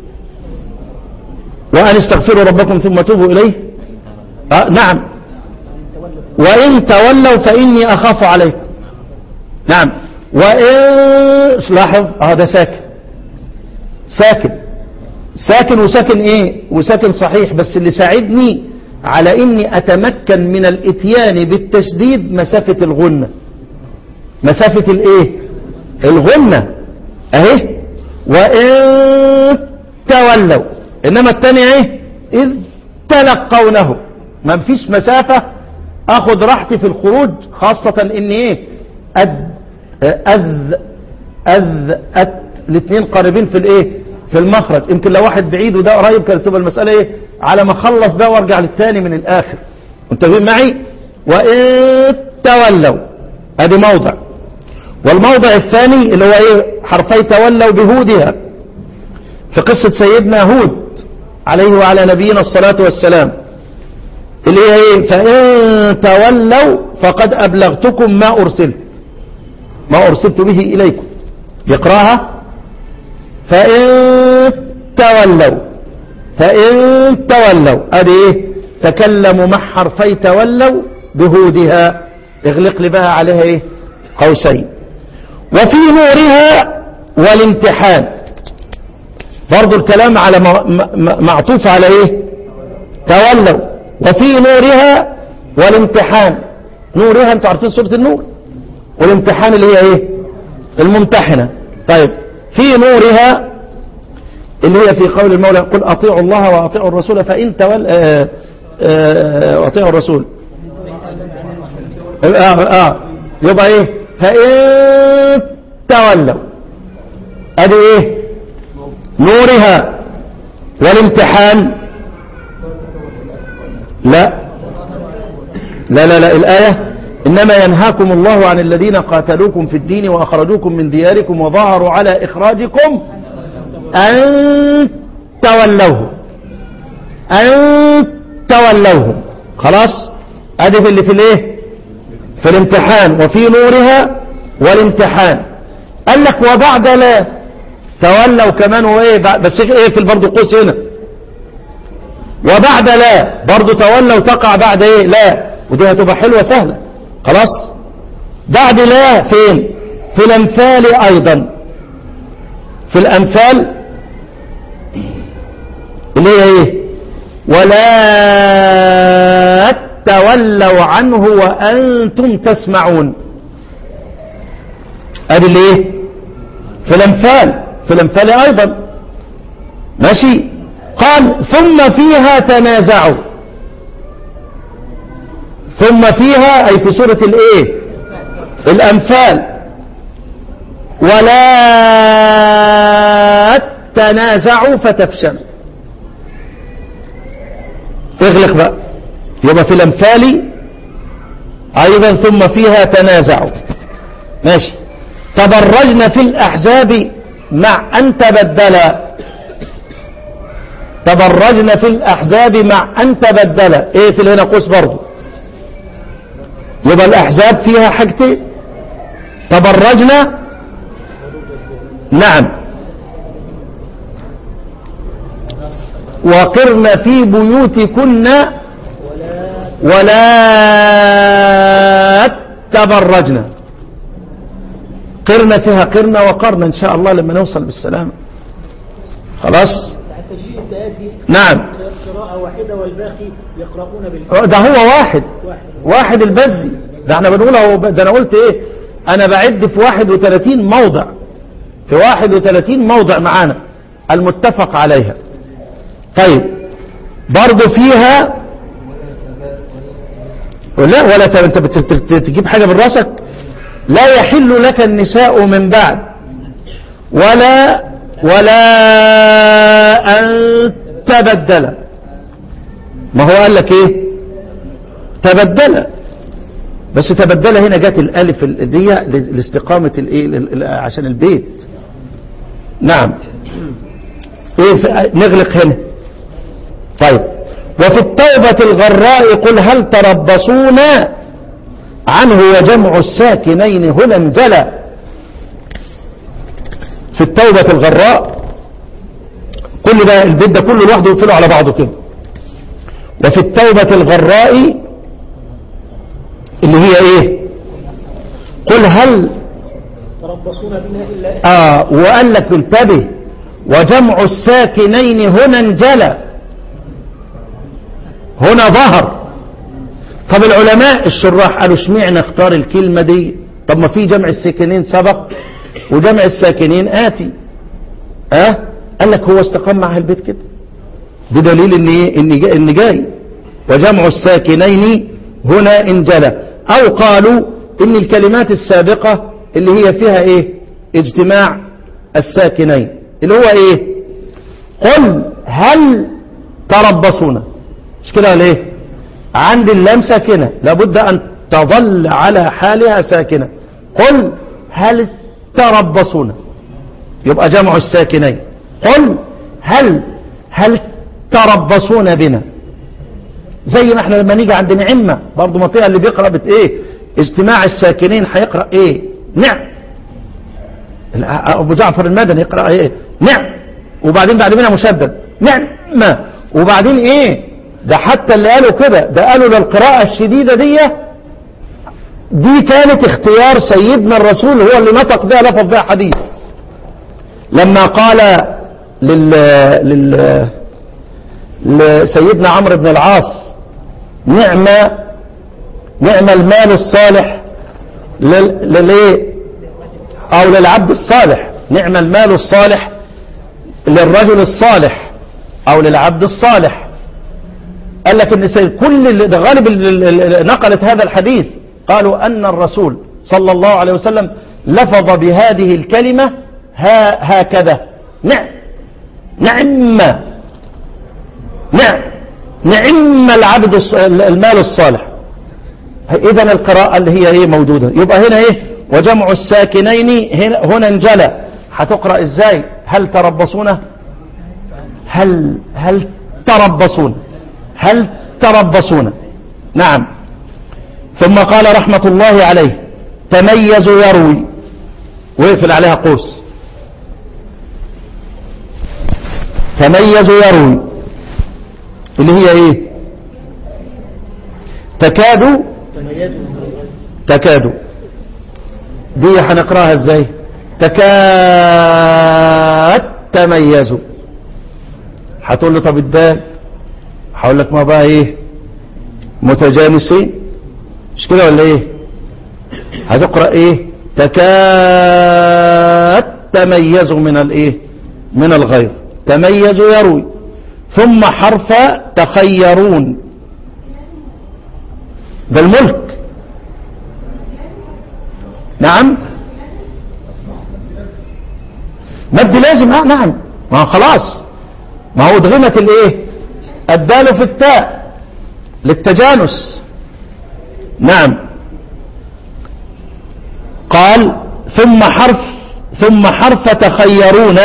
وأن استغفروا ربكم ثم توبوا إليه آه نعم وإن تولوا فإني أخاف عليكم نعم وإن لاحظ هذا ساكن ساكن ساكن وساكن ايه وساكن صحيح بس اللي ساعدني على اني اتمكن من الاتيان بالتشديد مسافة الغنة مسافة الايه الغنة اهي وان تولوا انما الثاني ايه اذ تلقونه ما فيش مسافة اخد راحتي في الخروج خاصة ان ايه أد أذ أذ أت الاثنين قريبين في الايه في المخرج يمكن لو واحد بعيد وده قريب كانت تبقى المسألة ايه على ما اخلص ده وارجع للثاني من الاخر منتبهين معي وإن تولوا ادي موضع والموضع الثاني اللي هو ايه حرفي تولوا بهودها في قصة سيدنا هود عليه وعلى نبينا الصلاة والسلام اللي هي ايه فإن تولوا فقد أبلغتكم ما أرسلت ما أرسلت به إليكم يقراها فإن تولوا فإن تولوا ادي ايه تكلموا مع حرفي تولوا بهودها اغلق لي بقى عليها ايه قوسين وفي نورها والامتحان برضو الكلام على معطوف على ايه تولوا وفي نورها والامتحان نورها انتوا عارفين سورة النور والامتحان اللي هي ايه الممتحنة طيب في نورها اللي هي في قول المولى قل اطيعوا الله واطيعوا الرسول فان تول آه آه واطيعوا الرسول آه آه يبقى ايه فان تولوا ادي ايه نورها والامتحان لا لا لا لا الآية إنما ينهاكم الله عن الذين قاتلوكم في الدين وأخرجوكم من دياركم وظهروا على إخراجكم أن تولوه أن تولوهم خلاص أدي في اللي في الايه في الامتحان وفي نورها والامتحان قال لك وبعد لا تولوا كمان وايه بس ايه في برضه قوس هنا وبعد لا برضه تولوا تقع بعد ايه لا ودي هتبقى حلوه سهله خلاص بعد لا فين في الامثال ايضا في الامثال اللي هي ايه ولا تولوا عنه وانتم تسمعون ادي اللي ايه في الامثال في الامثال ايضا ماشي قال ثم فيها تنازعوا ثم فيها اي في سورة الايه الامثال ولا تنازعوا فتفشلوا اغلق بقى يبقى في الامثال ايضا ثم فيها تنازعوا ماشي تبرجن في الاحزاب مع ان تبدل تبرجن في الاحزاب مع ان تبدل ايه في هنا قوس برضه يبقى الاحزاب فيها حاجتين تبرجنا نعم وقرن في بيوتكن ولا تبرجن قرن فيها قرن وقرن ان شاء الله لما نوصل بالسلامة خلاص التجريد الآتي نعم قراءة واحدة والباقي يقرؤون بالفتح ده هو واحد واحد واحد البزي ده احنا بنقول اهو ده انا قلت ايه انا بعد في 31 موضع في 31 موضع معانا المتفق عليها طيب برضو فيها لا ولا ت- انت بت- بت- تجيب حاجة من راسك لا يحل لك النساء من بعد ولا ولا أن تبدل ما هو قال لك ايه تبدل بس تبدل هنا جت الالف ال- دي ل- لاستقامة الايه ال- ال- عشان البيت نعم ايه في- نغلق هنا طيب وفي التوبة الغراء قل هل تربصون عنه وجمع الساكنين هنا انجلى في التوبة الغراء كل ده البيت ده كله لوحده يقفله على بعضه كده وفي التوبة الغراء اللي هي ايه قل هل تربصون بنا إلا آه وقال لك انتبه وجمع الساكنين هنا انجلى هنا ظهر طب العلماء الشراح قالوا اشمعنى اختار الكلمة دي طب ما في جمع الساكنين سبق وجمع الساكنين آتي اه قال لك هو استقام مع البيت كده بدليل ان ايه ان جاي, إن جاي وجمع الساكنين هنا انجلى أو قالوا إن الكلمات السابقة اللي هي فيها إيه اجتماع الساكنين اللي هو إيه قل هل تربصون مش كده ولا إيه عند اللام ساكنة لابد أن تظل على حالها ساكنة قل هل تربصون يبقى جمع الساكنين قل هل هل تربصون بنا زي ما احنا لما نيجي عند نعمة برضو منطقة اللي بيقرأ بت ايه اجتماع الساكنين هيقرأ ايه نعم ابو جعفر المدني يقرأ ايه نعم وبعدين بعد منها مشدد نعمة وبعدين ايه ده حتى اللي قالوا كده ده قالوا للقراءة الشديدة دي دي كانت اختيار سيدنا الرسول هو اللي نطق بها لفظ بها حديث لما قال لل... لل... لسيدنا عمرو بن العاص نعم نعم المال الصالح لل... لل... او للعبد الصالح نعم المال الصالح للرجل الصالح او للعبد الصالح قال لك ان سيد كل اللي غالب اللي نقلت هذا الحديث قالوا ان الرسول صلى الله عليه وسلم لفظ بهذه الكلمة ها هكذا نعم نعم نعم نعم العبد الص- المال الصالح اذا القراءة اللي هي ايه موجودة يبقى هنا ايه وجمع الساكنين هنا, هنا انجلى هتقرأ ازاي هل تربصون هل هل تربصون هل تربصون نعم ثم قال رحمة الله عليه تميز يروي ويقفل عليها قوس تميز يروي اللي هي ايه تكاد تميزوا من الغيظ تكاد دي هنقراها ازاي تكاد تميزوا هتقول له طب الدال هقول لك ما بقى ايه متجانسين مش كده ولا ايه هتقرا ايه تكاد تميزوا من الايه من الغيظ تميزوا يروي ثم حرف تخيرون ده الملك نعم مد لازم اه نعم ما هو خلاص ما هو ادغمت الايه الدال في التاء للتجانس نعم قال ثم حرف ثم حرف تخيرون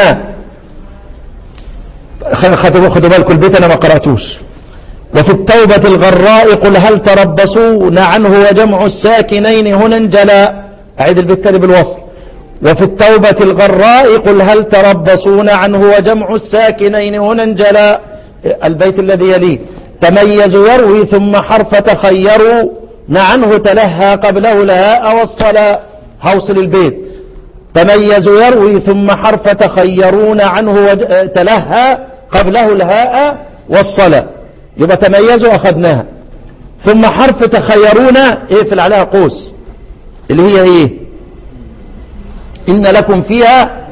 خدوا خدوا بالكم البيت انا ما قراتوش وفي التوبة الغراء قل هل تربصون عنه وجمع الساكنين هنا انجلى أعيد البيت تاني بالوصل وفي التوبة الغراء قل هل تربصون عنه وجمع الساكنين هنا انجلى البيت الذي يليه تميز يروي ثم حرف تخيروا عنه تلهى قبله الهاء والصلاة هوصل البيت تميز يروي ثم حرف تخيرون عنه وج- تلهى قبله الهاء والصلاة يبقى تميزوا أخذناها ثم حرف تخيرون اقفل عليها قوس اللي هي ايه إن لكم فيها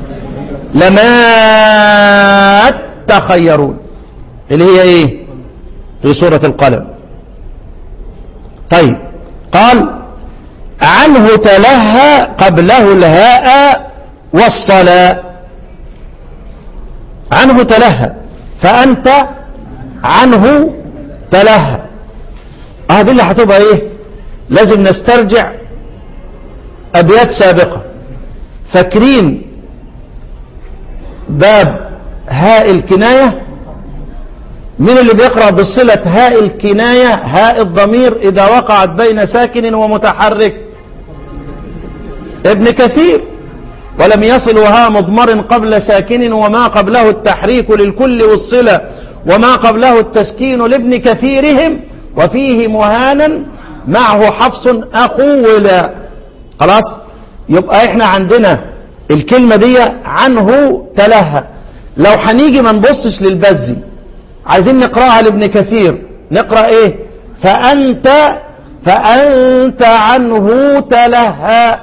لما تخيرون اللي هي ايه في سورة القلم طيب قال عنه تلهى قبله الهاء والصلاة عنه تلهى فأنت عنه تلهى هذه اللي هتبقى ايه لازم نسترجع أبيات سابقة فاكرين باب هاء الكناية من اللي بيقرأ بصلة هاء الكناية هاء الضمير إذا وقعت بين ساكن ومتحرك ابن كثير ولم يصل وها مضمر قبل ساكن وما قبله التحريك للكل والصلة وما قبله التسكين لابن كثيرهم وفيه مهانا معه حفص أقولا خلاص يبقى احنا عندنا الكلمة دي عنه تلهى لو هنيجي ما نبصش للبزي عايزين نقرأها لابن كثير نقرأ ايه فأنت فأنت عنه تلهى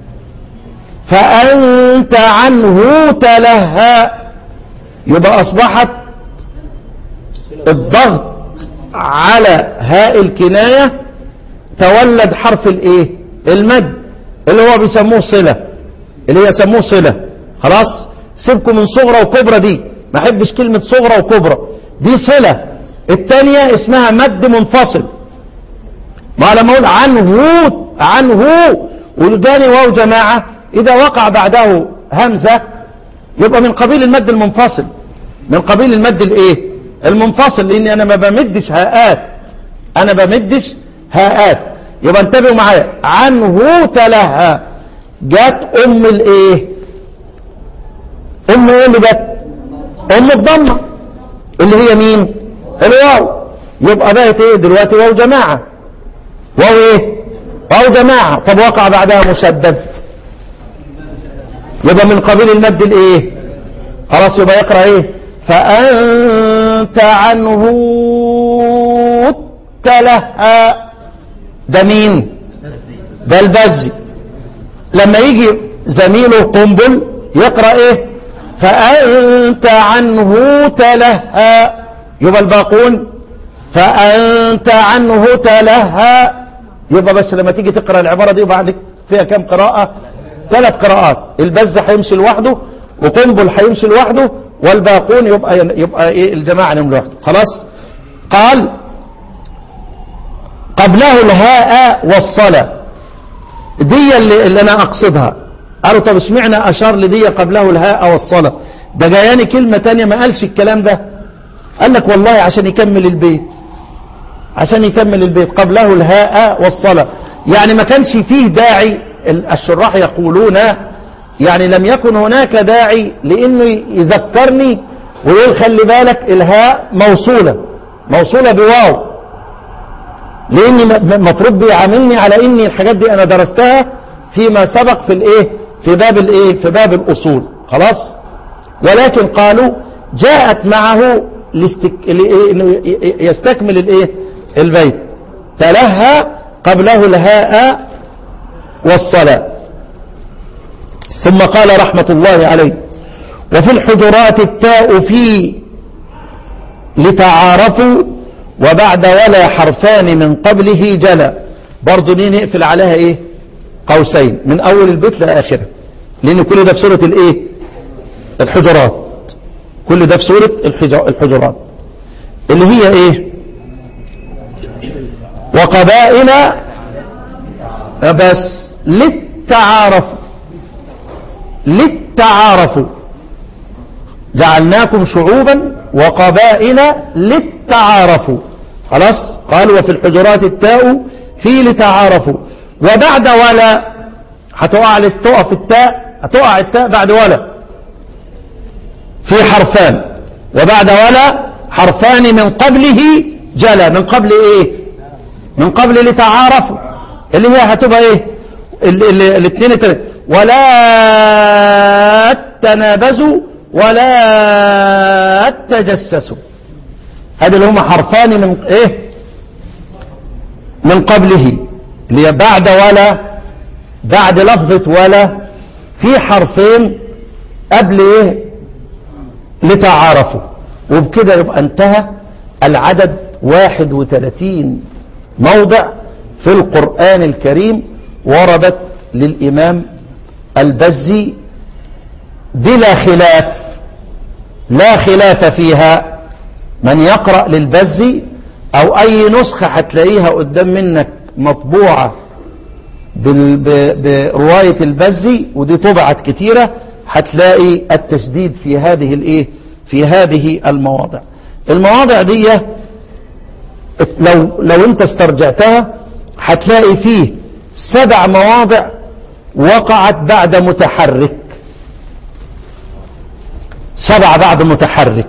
فأنت عنه تلهى يبقى أصبحت الضغط على هاء الكناية تولد حرف الايه المد اللي هو بيسموه صلة اللي هي يسموه صلة خلاص سيبكم من صغرى وكبرى دي ما احبش كلمة صغرى وكبرى دي صلة التانية اسمها مد منفصل ما لما اقول عنه عنه والجاني واو جماعة اذا وقع بعده همزة يبقى من قبيل المد المنفصل من قبيل المد الايه المنفصل لان انا ما بمدش هاءات انا بمدش هاءات يبقى انتبهوا معايا عنه تلهى جت ام الايه ام ايه اللي جت ام الضمه اللي هي مين الواو يبقى بقت ايه دلوقتي واو جماعه واو ايه واو جماعه طب وقع بعدها مشدد يبقى من قبيل المد الايه خلاص يبقى يقرا ايه فانت عنه تلهى ده مين ده البزي لما يجي زميله قنبل يقرأ ايه فأنت عنه تلهى يبقى الباقون فأنت عنه تلهى يبقى بس لما تيجي تقرأ العبارة دي وبعد فيها كم قراءة ثلاث قراءات البز هيمشي لوحده وقنبل هيمشي لوحده والباقون يبقى يبقى ايه الجماعة نم لوحده خلاص قال قبله الهاء والصلاة دي اللي, اللي انا اقصدها قالوا طب اشمعنى اشار لدي قبله الهاء والصلاة ده جاياني كلمة تانية ما قالش الكلام ده قال لك والله عشان يكمل البيت عشان يكمل البيت قبله الهاء والصلاة يعني ما كانش فيه داعي الشراح يقولون يعني لم يكن هناك داعي لانه يذكرني ويقول خلي بالك الهاء موصولة موصولة بواو لاني مفروض بيعاملني على اني الحاجات دي انا درستها فيما سبق في الايه في باب الايه في باب الاصول خلاص ولكن قالوا جاءت معه لاستك... لإيه؟ يستكمل الايه البيت تلهى قبله الهاء والصلاة ثم قال رحمة الله عليه وفي الحجرات التاء في لتعارفوا وبعد ولا حرفان من قبله جلا برضه ليه نقفل عليها ايه قوسين من اول البيت لاخره لان كل ده في سوره الايه الحجرات كل ده في سوره الحجرات اللي هي ايه وقبائل بس للتعارف للتعارف جعلناكم شعوبا وقبائل للتعارفوا خلاص قال وفي الحجرات التاء في لتعارفوا وبعد ولا هتقع تقف التاء هتقع التاء بعد ولا في حرفان وبعد ولا حرفان من قبله جلا من قبل ايه من قبل لتعارفوا اللي هي هتبقى ايه الاثنين ولا تنابزوا ولا تجسسوا هذه اللي هم حرفان من ايه من قبله اللي هي بعد ولا بعد لفظة ولا في حرفين قبل ايه لتعارفوا وبكده يبقى انتهى العدد 31 موضع في القرآن الكريم وردت للإمام البزي بلا خلاف لا خلاف فيها من يقرأ للبزي أو أي نسخة هتلاقيها قدام منك مطبوعة برواية البزي ودي طبعت كتيرة هتلاقي التشديد في هذه الايه في هذه المواضع المواضع دي لو لو انت استرجعتها هتلاقي فيه سبع مواضع وقعت بعد متحرك سبع بعد متحرك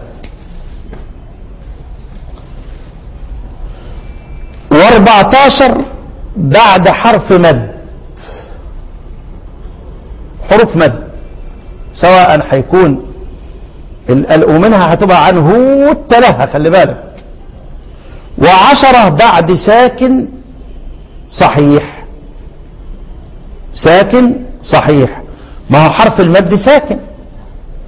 واربعتاشر بعد حرف مد حروف مد سواء هيكون ومنها هتبقى عنه التلهى خلي بالك وعشرة بعد ساكن صحيح ساكن صحيح ما هو حرف المد ساكن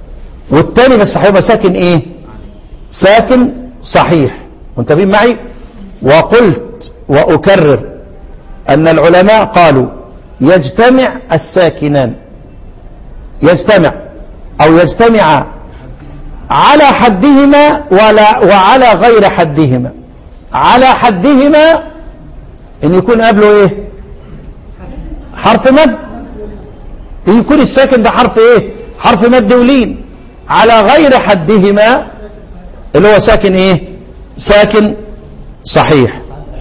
والتاني بس هيبقى ساكن ايه ساكن صحيح منتبهين معي وقلت وأكرر أن العلماء قالوا يجتمع الساكنان يجتمع أو يجتمع على حدهما ولا وعلى غير حدهما على حدهما ان يكون قبله ايه حرف مد يكون الساكن ده حرف ايه حرف مد ولين على غير حدهما اللي هو ساكن ايه ساكن صحيح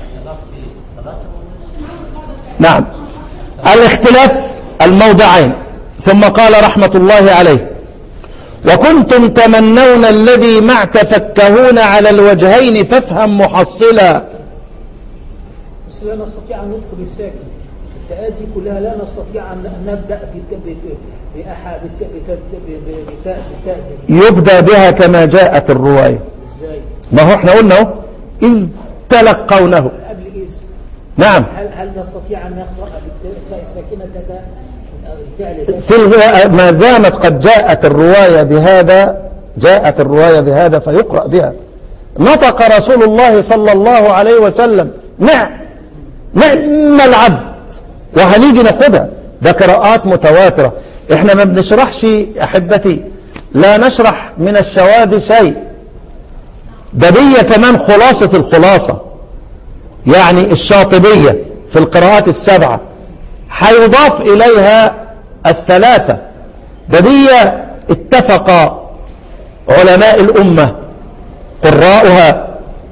نعم الاختلاف الموضعين ثم قال رحمة الله عليه وكنتم تمنون الذي مع تفكهون على الوجهين فافهم محصلا بس لا نستطيع أن ندخل الساكن التاءات دي كلها لا نستطيع أن نبدأ بت- بت- بأحا بت- بت- ب- بتاء بتاء يبدأ بها كما جاءت الرواية ازاي ما هو احنا قلنا اهو إذ تلقونه قبل إيه نعم هل هل نستطيع أن نقرأ بالتاء الساكنة ده الفعل ده في الغ- ما دامت قد جاءت الرواية بهذا جاءت الرواية بهذا فيقرأ بها نطق رسول الله صلى الله عليه وسلم نعم نعم العبد وهنيجي ناخدها ده قراءات متواترة احنا ما بنشرحش احبتي لا نشرح من الشواذ شيء ده دي كمان خلاصة الخلاصة يعني الشاطبية في القراءات السبعة هيضاف إليها الثلاثة ده دي اتفق علماء الأمة قراؤها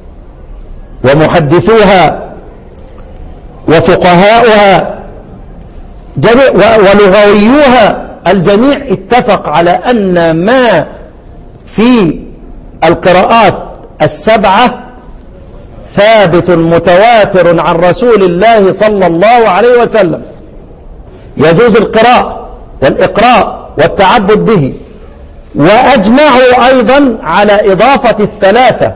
ومحدثوها وفقهاؤها جميع و- ولغويوها الجميع اتفق على أن ما في القراءات السبعة ثابت متواتر عن رسول الله صلى الله عليه وسلم يجوز القراء والإقراء والتعبد به وأجمعوا أيضا على إضافة الثلاثة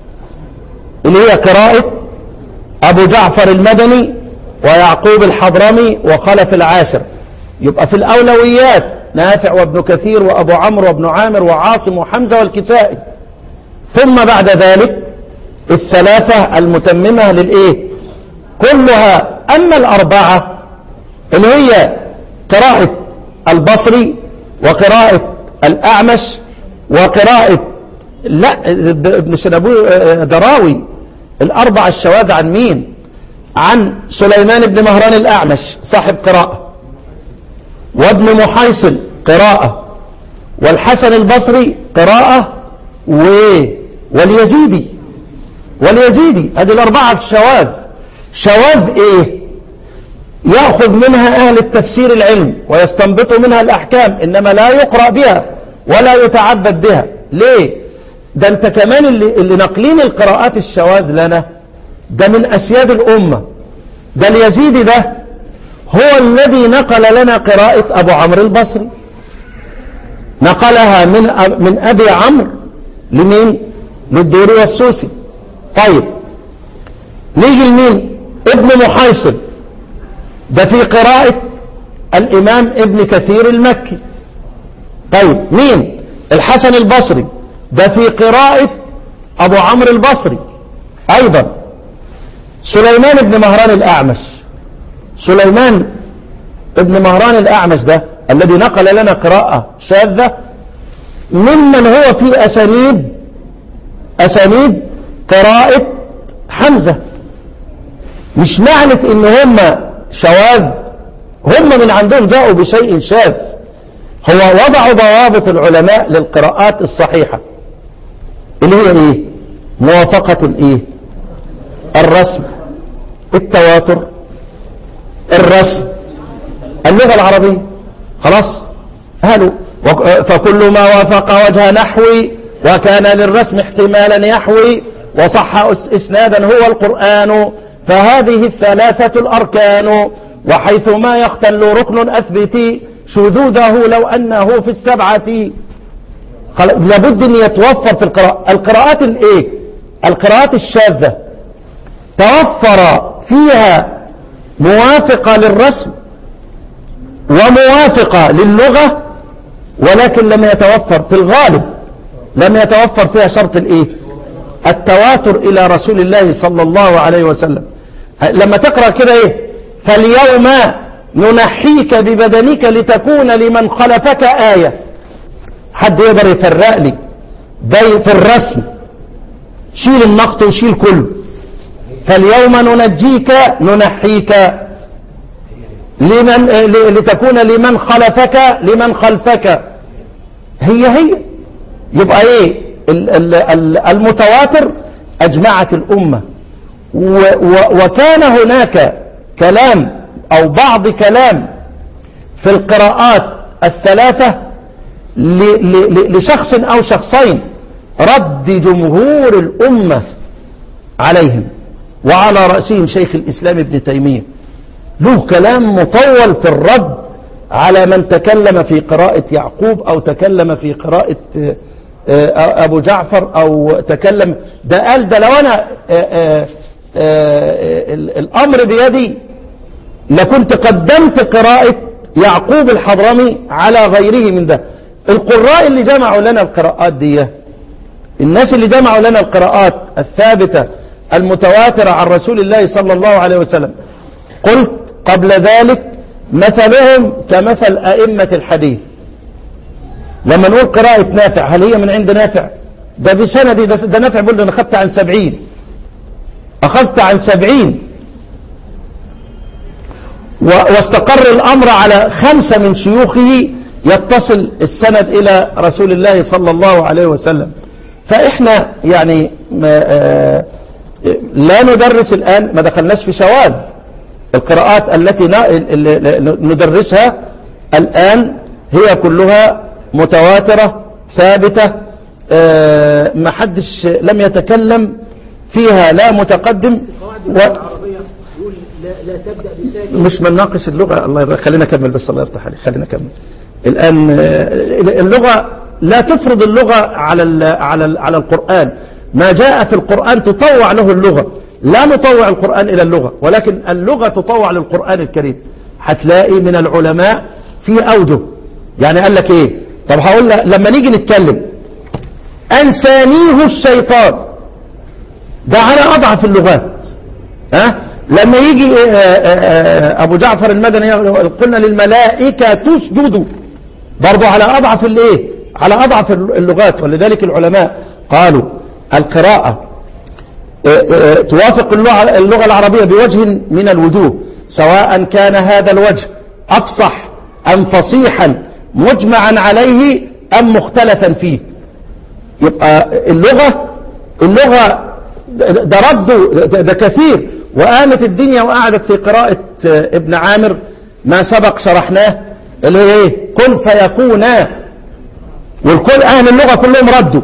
اللي هي قراءة أبو جعفر المدني ويعقوب الحضرمي وخلف العاشر يبقى في الأولويات نافع وابن كثير وأبو عمرو وابن عامر وعاصم وحمزة والكسائي ثم بعد ذلك الثلاثة المتممة للإيه كلها أما الأربعة اللي هي قراءة البصري وقراءة الأعمش وقراءة لا ابن سنبو دراوي الأربع الشواذ عن مين عن سليمان بن مهران الأعمش صاحب قراءة وابن محيصل قراءة والحسن البصري قراءة و واليزيدي واليزيدي هذه الأربعة الشواذ شواذ إيه يأخذ منها أهل التفسير العلم ويستنبط منها الأحكام إنما لا يقرأ بها ولا يتعبد بها ليه ده أنت كمان اللي, اللي نقلين القراءات الشواذ لنا ده من أسياد الأمة ده اليزيدي ده هو الذي نقل لنا قراءة أبو عمرو البصري نقلها من أب من أبي عمرو لمين للدوري والسوسي طيب نيجي لمين ابن محيصن ده في قراءة الإمام ابن كثير المكي طيب مين الحسن البصري ده في قراءة أبو عمرو البصري أيضا سليمان بن مهران الأعمش سليمان ابن مهران الأعمش ده الذي نقل لنا قراءة شاذة ممن هو في أسانيد أسانيد قراءة حمزة مش معنى ان هم شواذ هم من عندهم جاءوا بشيء شاذ هو وضعوا ضوابط العلماء للقراءات الصحيحة اللي هي ايه موافقة الايه الرسم التواتر الرسم اللغة العربية خلاص قالوا فكل ما وافق وجه نحوي وكان للرسم احتمالا يحوي وصح اسنادا هو القرآن فهذه الثلاثة الأركان وحيثما يختل ركن أثبتي شذوذه لو أنه في السبعة لابد أن يتوفر في القراءة القراءات الايه القراءات الشاذة توفر فيها موافقة للرسم وموافقة للغة ولكن لم يتوفر في الغالب لم يتوفر فيها شرط الايه التواتر إلى رسول الله صلى الله عليه وسلم لما تقرأ كده إيه فاليوم ننحيك ببدنك لتكون لمن خلفك آية حد يقدر يفرق لي ده في الرسم شيل النقط وشيل كله فاليوم ننجيك ننحيك لمن لتكون لمن خلفك لمن خلفك هي هي يبقى ايه المتواتر اجمعت الامه وكان هناك كلام او بعض كلام في القراءات الثلاثه لشخص او شخصين رد جمهور الامه عليهم وعلى راسهم شيخ الاسلام ابن تيميه له كلام مطول في الرد على من تكلم في قراءة يعقوب أو تكلم في قراءة أبو جعفر أو تكلم ده قال ده لو أنا الأمر بيدي لكنت قدمت قراءة يعقوب الحضرمي على غيره من ده القراء اللي جمعوا لنا القراءات دي الناس اللي جمعوا لنا القراءات الثابتة المتواترة عن رسول الله صلى الله عليه وسلم قلت قبل ذلك مثلهم كمثل أئمة الحديث لما نقول قراءة نافع هل هي من عند نافع ده بسندي ده, ده نافع بيقول أنا أخذت عن سبعين أخذت عن سبعين واستقر الأمر على خمسة من شيوخه يتصل السند إلى رسول الله صلى الله عليه وسلم فإحنا يعني لا ندرس الآن ما دخلناش في شواذ القراءات التي ندرسها الآن هي كلها متواترة ثابتة ما حدش لم يتكلم فيها لا متقدم و... العربية يقول لا, لا تبدأ بساكن مش بنناقش اللغة الله يرضى خلينا نكمل بس الله يفتح عليك خلينا نكمل الآن اللغة لا تفرض اللغة على ال على ال على القرآن ما جاء في القرآن تطوع له اللغة لا نطوع القرآن إلى اللغة ولكن اللغة تطوع للقرآن الكريم هتلاقي من العلماء في أوجه يعني قال لك إيه طب هقول لما نيجي نتكلم أنسانيه الشيطان ده على أضعف اللغات ها لما يجي أبو جعفر المدني قلنا للملائكة تسجدوا برضو على أضعف الإيه على أضعف اللغات ولذلك العلماء قالوا القراءة توافق اللغة, اللغة العربية بوجه من الوجوه سواء كان هذا الوجه أفصح أم فصيحا مجمعا عليه أم مختلفا فيه يبقى اللغة اللغة ده رده ده, ده كثير وقامت الدنيا وقعدت في قراءة ابن عامر ما سبق شرحناه اللي هي ايه كن فيكونا والكل اهل اللغة كلهم ردوا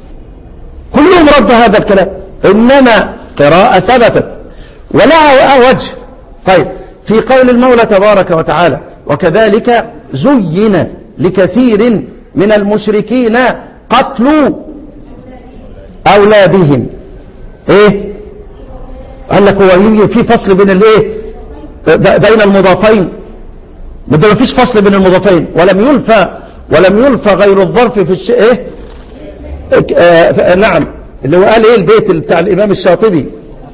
كلهم ردوا هذا الكلام إنما قراءة ثبتت ولها وجه طيب في قول المولى تبارك وتعالى وكذلك زين لكثير من المشركين قتل أولادهم إيه قال لك هو في فصل بين الايه بين المضافين ما فيش فصل بين المضافين ولم يلفى ولم يلفى غير الظرف في الشيء ايه آه نعم اللي هو قال ايه البيت بتاع الامام الشاطبي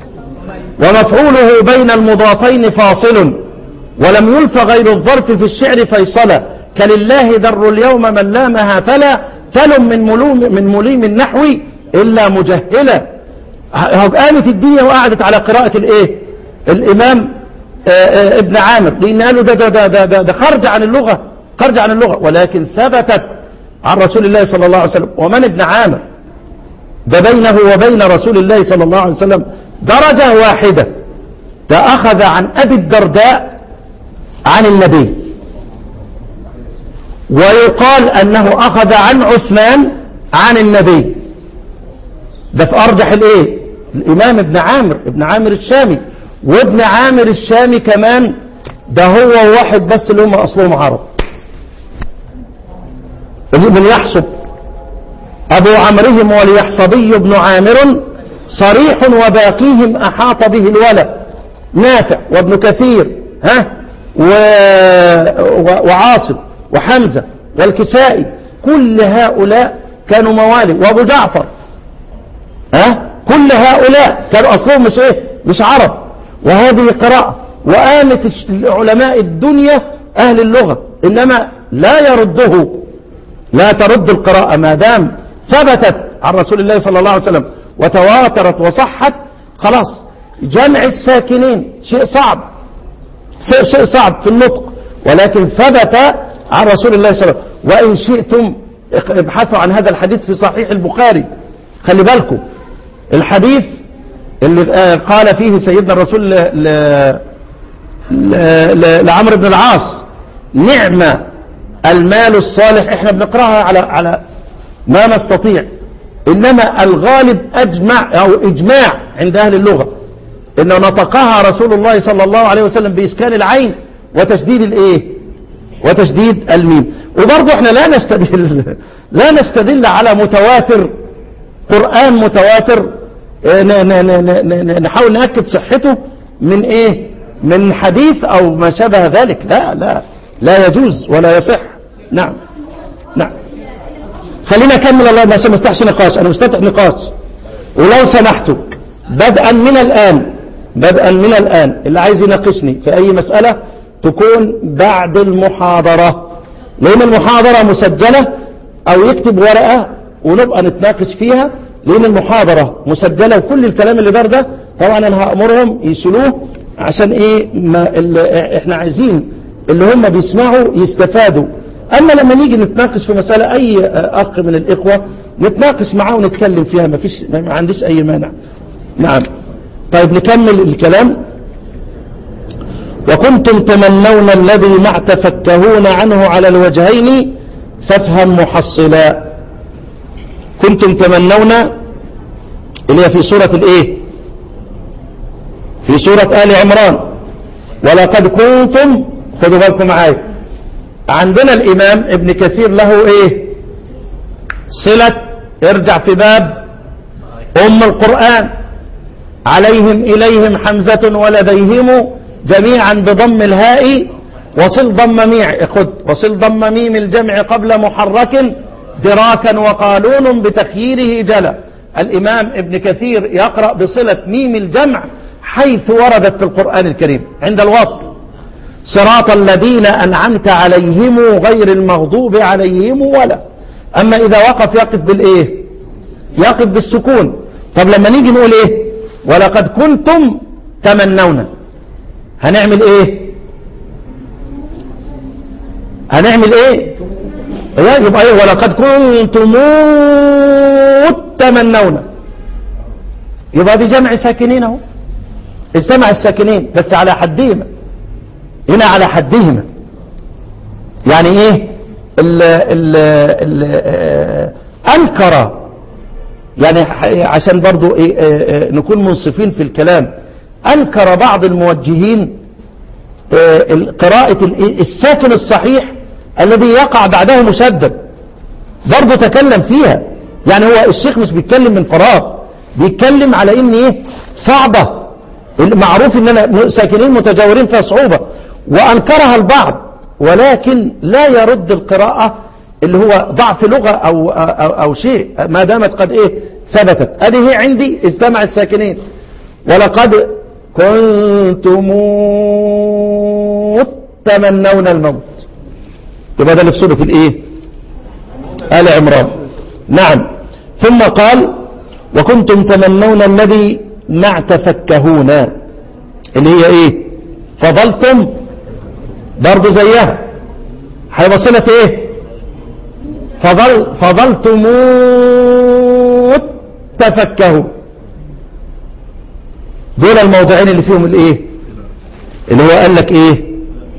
ومفعوله بين المضافين فاصل ولم يلف غير الظرف في الشعر فيصلا كلله در اليوم من لامها فلا تل من ملوم من مليم النحو الا مجهلا قامت الدنيا وقعدت على قراءة الايه الامام آآ آآ ابن عامر لان قالوا ده ده ده ده, ده, ده خرج عن اللغة خرج عن اللغة ولكن ثبتت عن رسول الله صلى الله عليه وسلم ومن ابن عامر ده بينه وبين رسول الله صلى الله عليه وسلم درجة واحدة ده أخذ عن أبي الدرداء عن النبي ويقال أنه أخذ عن عثمان عن النبي ده في أرجح الإيه الإمام ابن عامر ابن عامر الشامي وابن عامر الشامي كمان ده هو واحد بس اللي هم أصلهم عرب من يحسب أبو عمرهم وليحصبي بن عامر صريح وباقيهم أحاط به الولى نافع وابن كثير ها و... و... وعاصم وحمزة والكسائي كل هؤلاء كانوا موالي وابو جعفر ها كل هؤلاء كانوا أصلهم مش إيه مش عرب وهذه قراءة وآمت علماء الدنيا أهل اللغة إنما لا يرده لا ترد القراءة ما دام ثبتت عن رسول الله صلى الله عليه وسلم وتواترت وصحت خلاص جمع الساكنين شيء صعب شيء شيء صعب في النطق ولكن ثبت عن رسول الله صلى الله عليه وسلم وإن شئتم ابحثوا عن هذا الحديث في صحيح البخاري خلي بالكم الحديث اللي آه، قال فيه سيدنا الرسول ل- ل- ل- ل- لعمرو بن العاص نعم المال الصالح احنا بنقراها على على ما نستطيع انما الغالب اجمع او اجماع عند اهل اللغه ان نطقها رسول الله صلى الله عليه وسلم باسكان العين وتشديد الايه وتشديد الميم وبرضه احنا لا نستدل لا نستدل على متواتر قرآن متواتر اه، ن- ن- ن- ن- ن- نحاول نأكد صحته من ايه من حديث او ما شابه ذلك لا لا لا يجوز ولا يصح نعم نعم خلينا اكمل الله ما عشان ما افتحش نقاش انا مستفتح نقاش ولو سمحتوا بدءا من الان بدءا من الان اللي عايز يناقشني في اي مسألة تكون بعد المحاضرة لان المحاضرة مسجلة او يكتب ورقة ونبقى نتناقش فيها لان المحاضرة مسجلة وكل الكلام اللي دار ده طبعا انا هأمرهم يشيلوه عشان ايه ما اللي احنا عايزين اللي هم بيسمعوا يستفادوا اما لما نيجي نتناقش في مسألة اي اخ من الاخوة نتناقش معاه ونتكلم فيها ما فيش ما عنديش اي مانع نعم طيب نكمل الكلام وكنتم تمنون الذي ما تفكهون عنه على الوجهين فافهم محصلا كنتم تمنون اللي هي في سورة الايه في سورة آل عمران ولقد كنتم خدوا بالكم معايا عندنا الإمام ابن كثير له ايه صلة ارجع في باب أم القرآن عليهم إليهم حمزة ولديهم جميعا بضم الهاء وصل ضم ميع خد وصل ضم ميم الجمع قبل محرك دراكا وقالون بتخييره جلا الإمام ابن كثير يقرأ بصلة ميم الجمع حيث وردت في القرآن الكريم عند الوصل صراط الذين أنعمت عليهم غير المغضوب عليهم ولا أما إذا وقف يقف بالإيه يقف بالسكون طب لما نيجي نقول إيه ولقد كنتم تمنون هنعمل إيه هنعمل إيه إيه؟ يبقى إيه ولقد كنتم تمنون يبقى دي جمع ساكنين اهو اجتمع الساكنين بس على حدهما هنا على حدهما يعني ايه ال ال ال آه، انكر يعني ح- عشان برضو إيه آه، آه، نكون منصفين في الكلام انكر بعض الموجهين آه، ال- قراءة ال- الساكن الصحيح الذي يقع بعده مشدد برضه تكلم فيها يعني هو الشيخ مش بيتكلم من فراغ بيتكلم على ان ايه صعبة معروف ان انا ساكنين متجاورين فيها صعوبة وانكرها البعض ولكن لا يرد القراءة اللي هو ضعف لغة او, أو, أو شيء ما دامت قد ايه ثبتت هذه هي عندي اجتمع الساكنين ولقد كنتم تمنون الموت يبقى ده اللي في سورة الايه آل عمران نعم ثم قال وكنتم تمنون الذي مع تفكهون اللي هي ايه فضلتم برضو زيها هيبقى صلة ايه فضل فضلتم تفكهوا دول الموضعين اللي فيهم الايه اللي هو قال لك ايه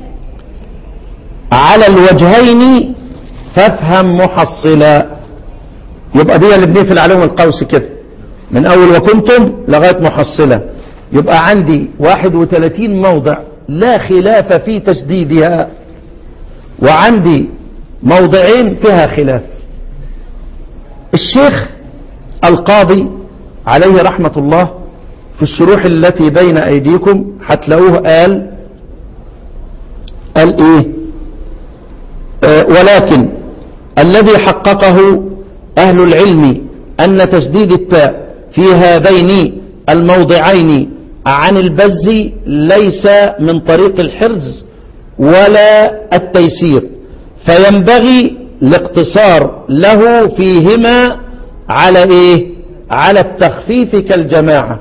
على الوجهين فافهم محصلا يبقى دي اللي بنقفل عليهم القوس كده من اول وكنتم لغايه محصله يبقى عندي 31 موضع لا خلاف في تشديدها وعندي موضعين فيها خلاف الشيخ القاضي عليه رحمة الله في الشروح التي بين أيديكم هتلاقوه قال قال إيه آه ولكن الذي حققه أهل العلم أن تشديد التاء في هذين الموضعين عن البز ليس من طريق الحرز ولا التيسير فينبغي الاقتصار له فيهما على ايه على التخفيف كالجماعة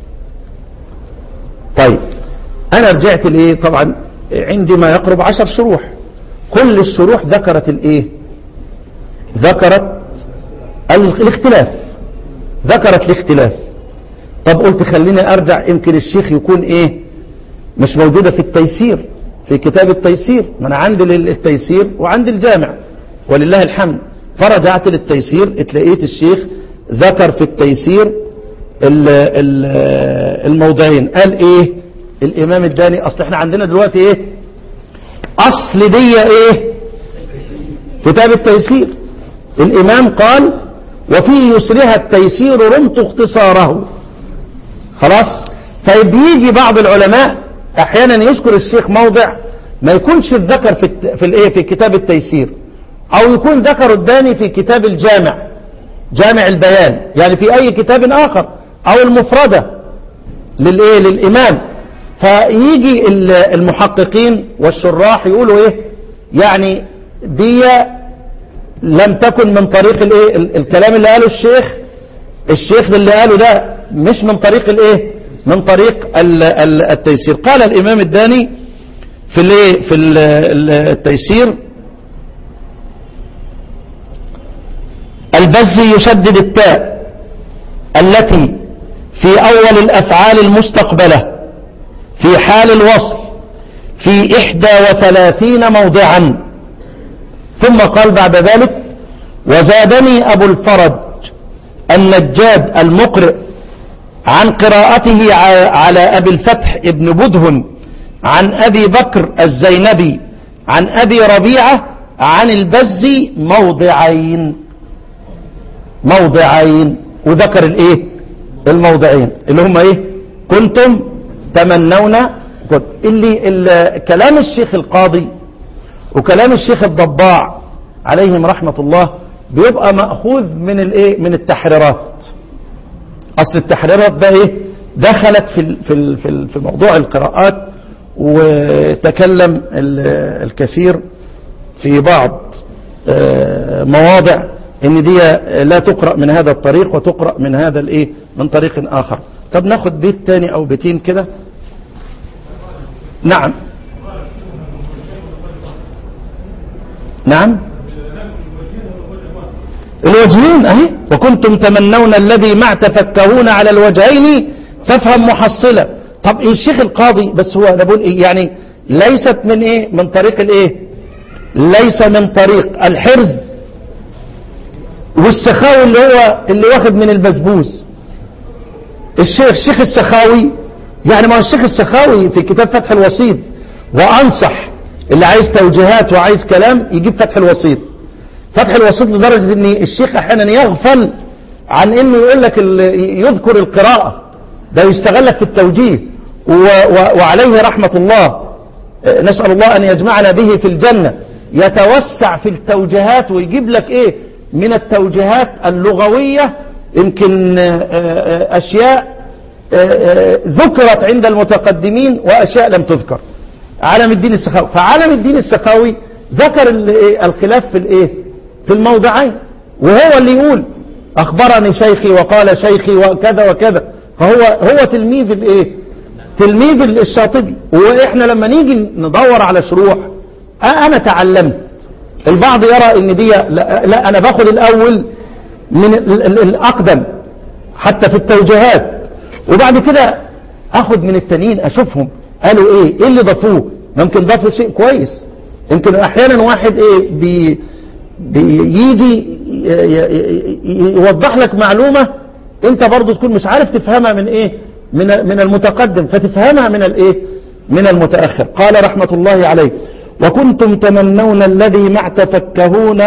طيب انا رجعت لايه طبعا عندي ما يقرب عشر شروح كل الشروح ذكرت الايه ذكرت الاختلاف ذكرت الاختلاف طب قلت خليني ارجع يمكن الشيخ يكون ايه مش موجودة في التيسير في كتاب التيسير ما انا عندي التيسير وعندي الجامع ولله الحمد فرجعت للتيسير اتلقيت الشيخ ذكر في التيسير ال ال الموضعين قال ايه الامام الداني اصل احنا عندنا دلوقتي ايه اصل دي ايه كتاب التيسير الامام قال وفي يسرها التيسير رمت اختصاره خلاص طيب يجي بعض العلماء احيانا يذكر الشيخ موضع ما يكونش الذكر في الت... في الايه في كتاب التيسير او يكون ذكر الداني في كتاب الجامع جامع البيان يعني في اي كتاب اخر او المفردة للايه للامام فيجي المحققين والشراح يقولوا ايه يعني دي لم تكن من طريق الايه الكلام اللي قاله الشيخ الشيخ اللي قاله ده مش من طريق الايه من طريق التيسير قال الامام الداني في الايه في التيسير البز يشدد التاء التي في اول الافعال المستقبلة في حال الوصل في احدى وثلاثين موضعا ثم قال بعد ذلك وزادني ابو الفرج النجاد المقرئ عن قراءته على أبي الفتح ابن بدهن عن أبي بكر الزينبي عن أبي ربيعة عن البز موضعين موضعين وذكر الايه الموضعين اللي هم ايه كنتم تمنون اللي, اللي كلام الشيخ القاضي وكلام الشيخ الضباع عليهم رحمة الله بيبقى مأخوذ من الايه من التحريرات اصل التحريرات ده ايه دخلت في في في في موضوع القراءات وتكلم الكثير في بعض مواضع ان دي لا تقرأ من هذا الطريق وتقرأ من هذا الايه من طريق اخر طب ناخد بيت تاني او بيتين كده نعم نعم الوجهين اهي وكنتم تمنون الذي مع تفكهون على الوجهين فافهم محصلة طب إيه الشيخ القاضي بس هو انا بقول ايه يعني ليست من ايه من طريق الايه ليس من طريق الحرز والسخاوي اللي هو اللي واخد من البسبوس الشيخ الشيخ السخاوي يعني ما هو الشيخ السخاوي في كتاب فتح الوسيط وانصح اللي عايز توجيهات وعايز كلام يجيب فتح الوسيط فتح الوسيط لدرجة ان الشيخ احيانا يغفل عن انه يقول لك يذكر القراءة ده يستغلك في التوجيه وعليه رحمة الله نسأل الله ان يجمعنا به في الجنة يتوسع في التوجيهات ويجيب لك ايه من التوجيهات اللغوية يمكن اشياء ذكرت عند المتقدمين واشياء لم تذكر عالم الدين السخاوي فعالم الدين السخاوي ذكر الخلاف في الايه في الموضعين وهو اللي يقول اخبرني شيخي وقال شيخي وكذا وكذا فهو هو تلميذ الايه تلميذ الشاطبي واحنا لما نيجي ندور على شروح انا تعلمت البعض يرى ان دي لا, لا انا باخد الاول من الاقدم حتى في التوجيهات وبعد كده اخد من التانيين اشوفهم قالوا ايه ايه اللي ضافوه ممكن ضافوا شيء كويس يمكن احيانا واحد ايه بي بيجي يوضح لك معلومة انت برضو تكون مش عارف تفهمها من ايه من من المتقدم فتفهمها من الايه من المتأخر قال رحمة الله عليه وكنتم تمنون الذي مع تفكهون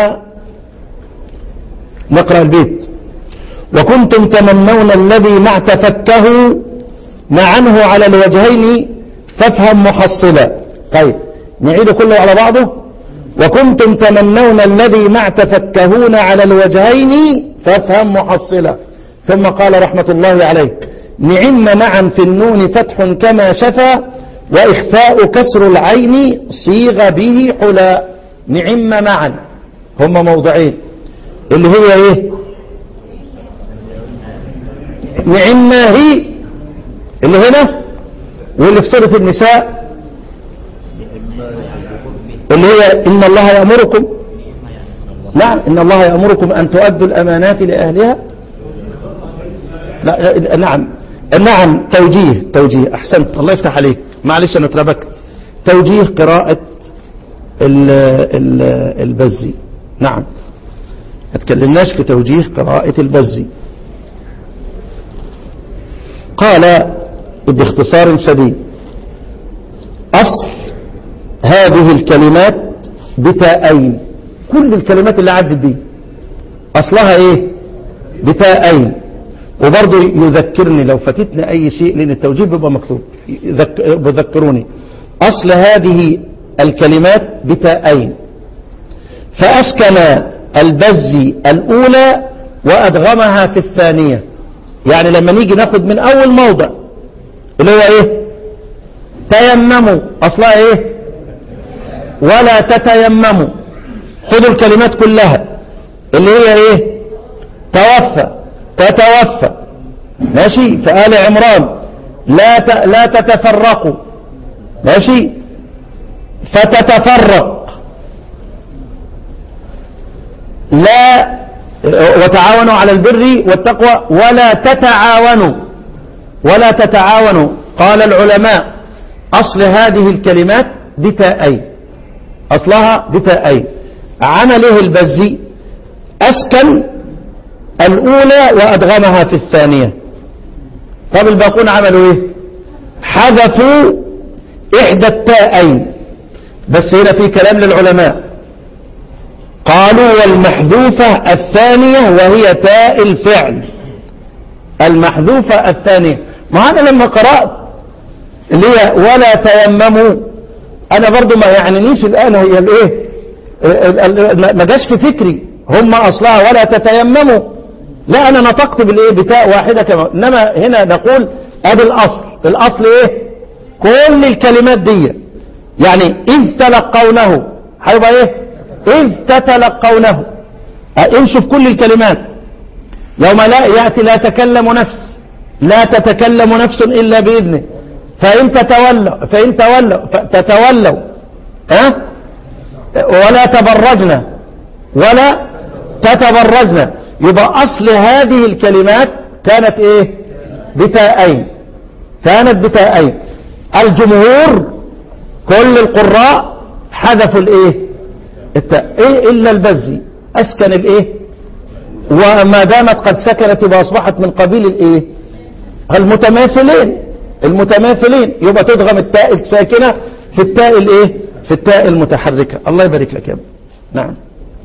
نقرأ البيت وكنتم تمنون الذي مع تفكهوا معنه على الوجهين فافهم محصلا طيب نعيد كله على بعضه وكنتم تمنون الذي مع تفكهون على الوجهين فافهم محصلا ثم قال رحمة الله عليه نعم معا في النون فتح كما شفى وإخفاء كسر العين صيغ به حلا نعم معا هم موضعين اللي هي ايه نعم هي اللي هنا واللي في سورة النساء اللي هي إن الله يأمركم نعم إن الله يأمركم أن تؤدوا الأمانات لأهلها لا لا، نعم نعم توجيه توجيه أحسنت الله يفتح عليك معلش أنا اتربكت توجيه قراءة ال ال البزي نعم ما تكلمناش في توجيه قراءة البزي قال باختصار شديد أصل هذه الكلمات بتاءين كل الكلمات اللي عدت دي أصلها إيه بتاءين وبرضه يذكرني لو فاتتنا أي شيء لأن التوجيه بيبقى مكتوب يذك- بذكروني أصل هذه الكلمات بتاءين فأسكن البزي الأولى وأدغمها في الثانية يعني لما نيجي ناخد من أول موضع اللي هو إيه تيمموا أصلها إيه ولا تتيمموا خذوا الكلمات كلها اللي هي إيه توفى تتوفى ماشي في آل عمران لا ت... لا تتفرقوا ماشي فتتفرق لا وتعاونوا على البر والتقوى ولا تتعاونوا ولا تتعاونوا قال العلماء أصل هذه الكلمات بتاءين أصلها بتاءين عمله البزي أسكن الأولى وأدغمها في الثانية طب الباقون عملوا إيه حذفوا إحدى التاءين بس هنا في كلام للعلماء قالوا والمحذوفة الثانية وهي تاء الفعل المحذوفة الثانية ما أنا لما قرأت اللي هي ولا تيمموا أنا برضو ما يعنينيش الآن هي الإيه ال- ال- ما جاش في فكري هم أصلها ولا تتيمموا لا أنا نطقت بالإيه بتاء واحدة كما إنما هنا نقول أدي الأصل الأصل إيه كل الكلمات دي يعني إذ تلقونه هيبقى إيه إذ تتلقونه أه، امشوا في كل الكلمات يوم لا يأتي لا تكلم نفس لا تتكلم نفس إلا بإذنه فإن تتولوا فإن تولوا تتولوا ها ولا تبرجنا ولا تتبرجنا يبقى أصل هذه الكلمات كانت إيه بتاءين كانت بتاءين الجمهور كل القراء حذفوا الإيه التاء إيه إلا البزي أسكن الإيه وما دامت قد سكنت يبقى أصبحت من قبيل الإيه المتماثلين المتماثلين يبقى تدغم التاء الساكنة في التاء الإيه في التاء المتحركة الله يبارك لك يا ابني نعم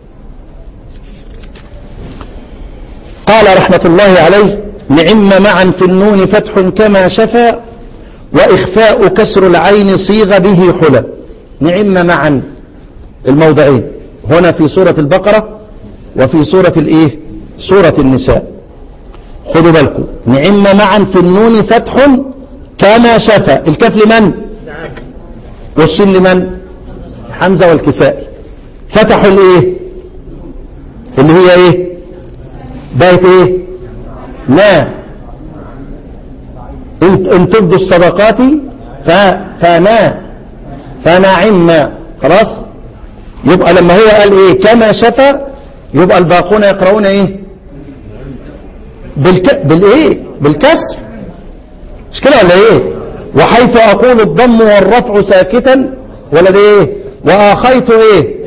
قال رحمة الله عليه نعم معا في النون فتح كما شفى وإخفاء كسر العين صيغ به حلى نعم معا الموضعين هنا في سورة البقرة وفي سورة الإيه سورة النساء خذوا بالكم نعم معا في النون فتح كما شفى الكاف لمن والشين لمن حمزة والكسائي فتحوا الايه اللي هي ايه بقت ايه لا ان إن تبدوا الصدقات ف فما فنعم خلاص يبقى لما هو قال ايه كما شفى يبقى الباقون يقرؤون ايه بالك... بالايه بالكسر مش كده ولا ايه وحيث اقول الضم والرفع ساكتا ولا ده ايه واخيت ايه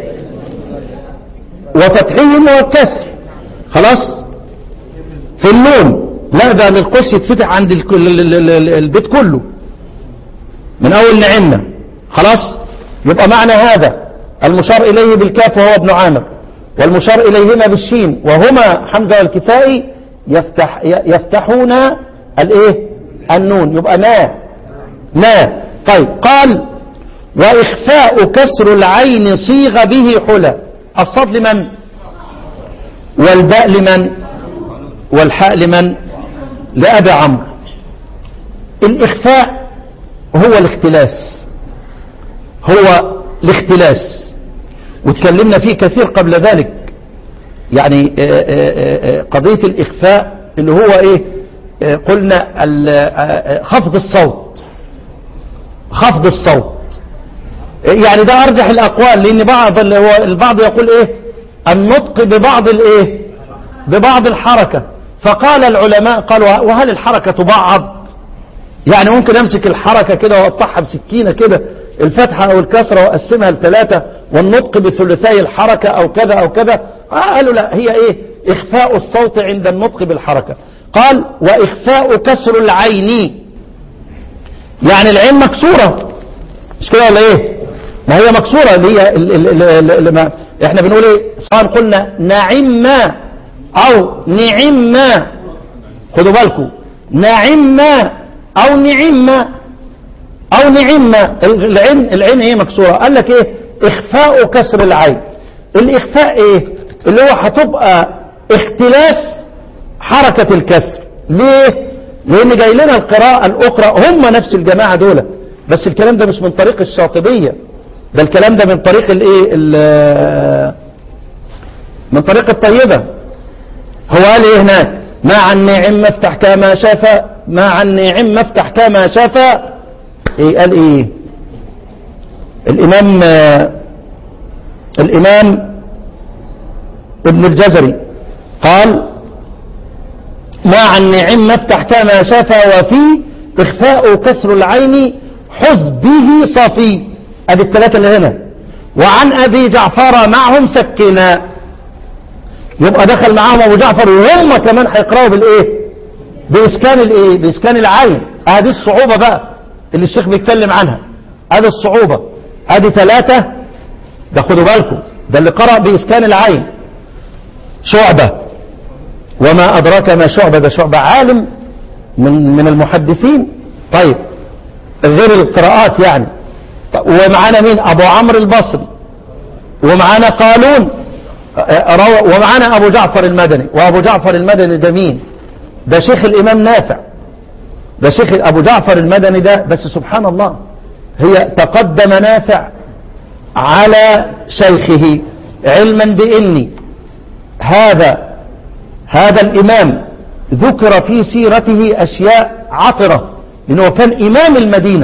وفتحهم والكسر خلاص في النوم لا ده للقش يتفتح عند الك- ال- ال- ال- ال- البيت كله من اول نعمة خلاص يبقى معنى هذا المشار اليه بالكاف وهو ابن عامر والمشار اليهما بالشين وهما حمزة والكسائي يفتح ي- يفتحون الايه النون يبقى ما ما طيب قال واخفاء كسر العين صيغ به حلى الصاد لمن والباء لمن والحاء لمن لأبي عمرو الإخفاء هو الاختلاس هو الاختلاس واتكلمنا فيه كثير قبل ذلك يعني آه، آه، آه، قضية الإخفاء اللي هو إيه آه، قلنا ال- آه، آه، خفض الصوت خفض الصوت يعني ده أرجح الأقوال لأن بعض اللي هو البعض يقول إيه النطق ببعض الإيه ببعض الحركة فقال العلماء قالوا وهل الحركة تبعض يعني ممكن امسك الحركة كده واقطعها بسكينة كده الفتحة او الكسرة واقسمها لثلاثة والنطق بثلثي الحركة او كذا او كذا آه قالوا لا هي ايه اخفاء الصوت عند النطق بالحركة قال واخفاء كسر العين يعني العين مكسورة مش كده ولا ايه ما هي مكسورة اللي هي ال- ال- ال- ال- ما احنا بنقول ايه سواء قلنا نعم او نعم خدوا بالكم نعم او نعم او نعم العين العين هي مكسوره قال لك ايه اخفاء كسر العين الاخفاء ايه اللي هو هتبقى اختلاس حركه الكسر ليه لان جاي لنا القراءه الاخرى هم نفس الجماعه دول بس الكلام ده مش من طريق الشاطبيه ده الكلام ده من طريق الايه ال- من طريق الطيبه هو قال ايه هناك مع النعم افتح كما شاف مع النعم افتح كما شاف ايه قال ايه الامام آه، الامام ابن الجزري قال مع النعم افتح كما شاف وفي اخفاء كسر العين حز به صفي ادي الثلاثه اللي هنا وعن ابي جعفر معهم سكنا يبقى دخل معاهم ابو جعفر وهم كمان هيقراوا بالايه باسكان الايه باسكان العين ادي الصعوبه بقى اللي الشيخ بيتكلم عنها ادي الصعوبه ادي ثلاثه ده خدوا بالكم ده اللي قرأ باسكان العين شعبه وما ادراك ما شعبه ده شعبه عالم من من المحدثين طيب غير القراءات يعني طيب ومعانا مين ابو عمرو البصري ومعانا قالون روى ومعانا أبو جعفر المدني وأبو جعفر المدني ده مين ده شيخ الإمام نافع ده شيخ أبو جعفر المدني ده بس سبحان الله هي تقدم نافع على شيخه علما بإني هذا هذا الإمام ذكر في سيرته أشياء عطرة إنه كان إمام المدينة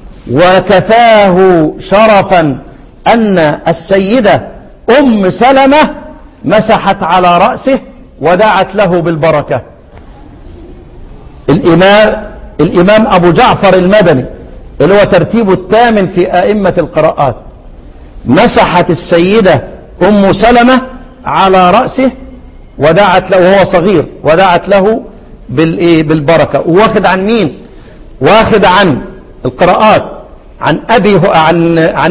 وكفاه شرفا أن السيدة أم سلمة مسحت على رأسه ودعت له بالبركة الإمام, الإمام أبو جعفر المدني اللي هو ترتيبه الثامن في أئمة القراءات مسحت السيدة أم سلمة على رأسه ودعت له وهو صغير ودعت له بالإيه بالبركة واخد عن مين واخد عن القراءات عن أبي عن عن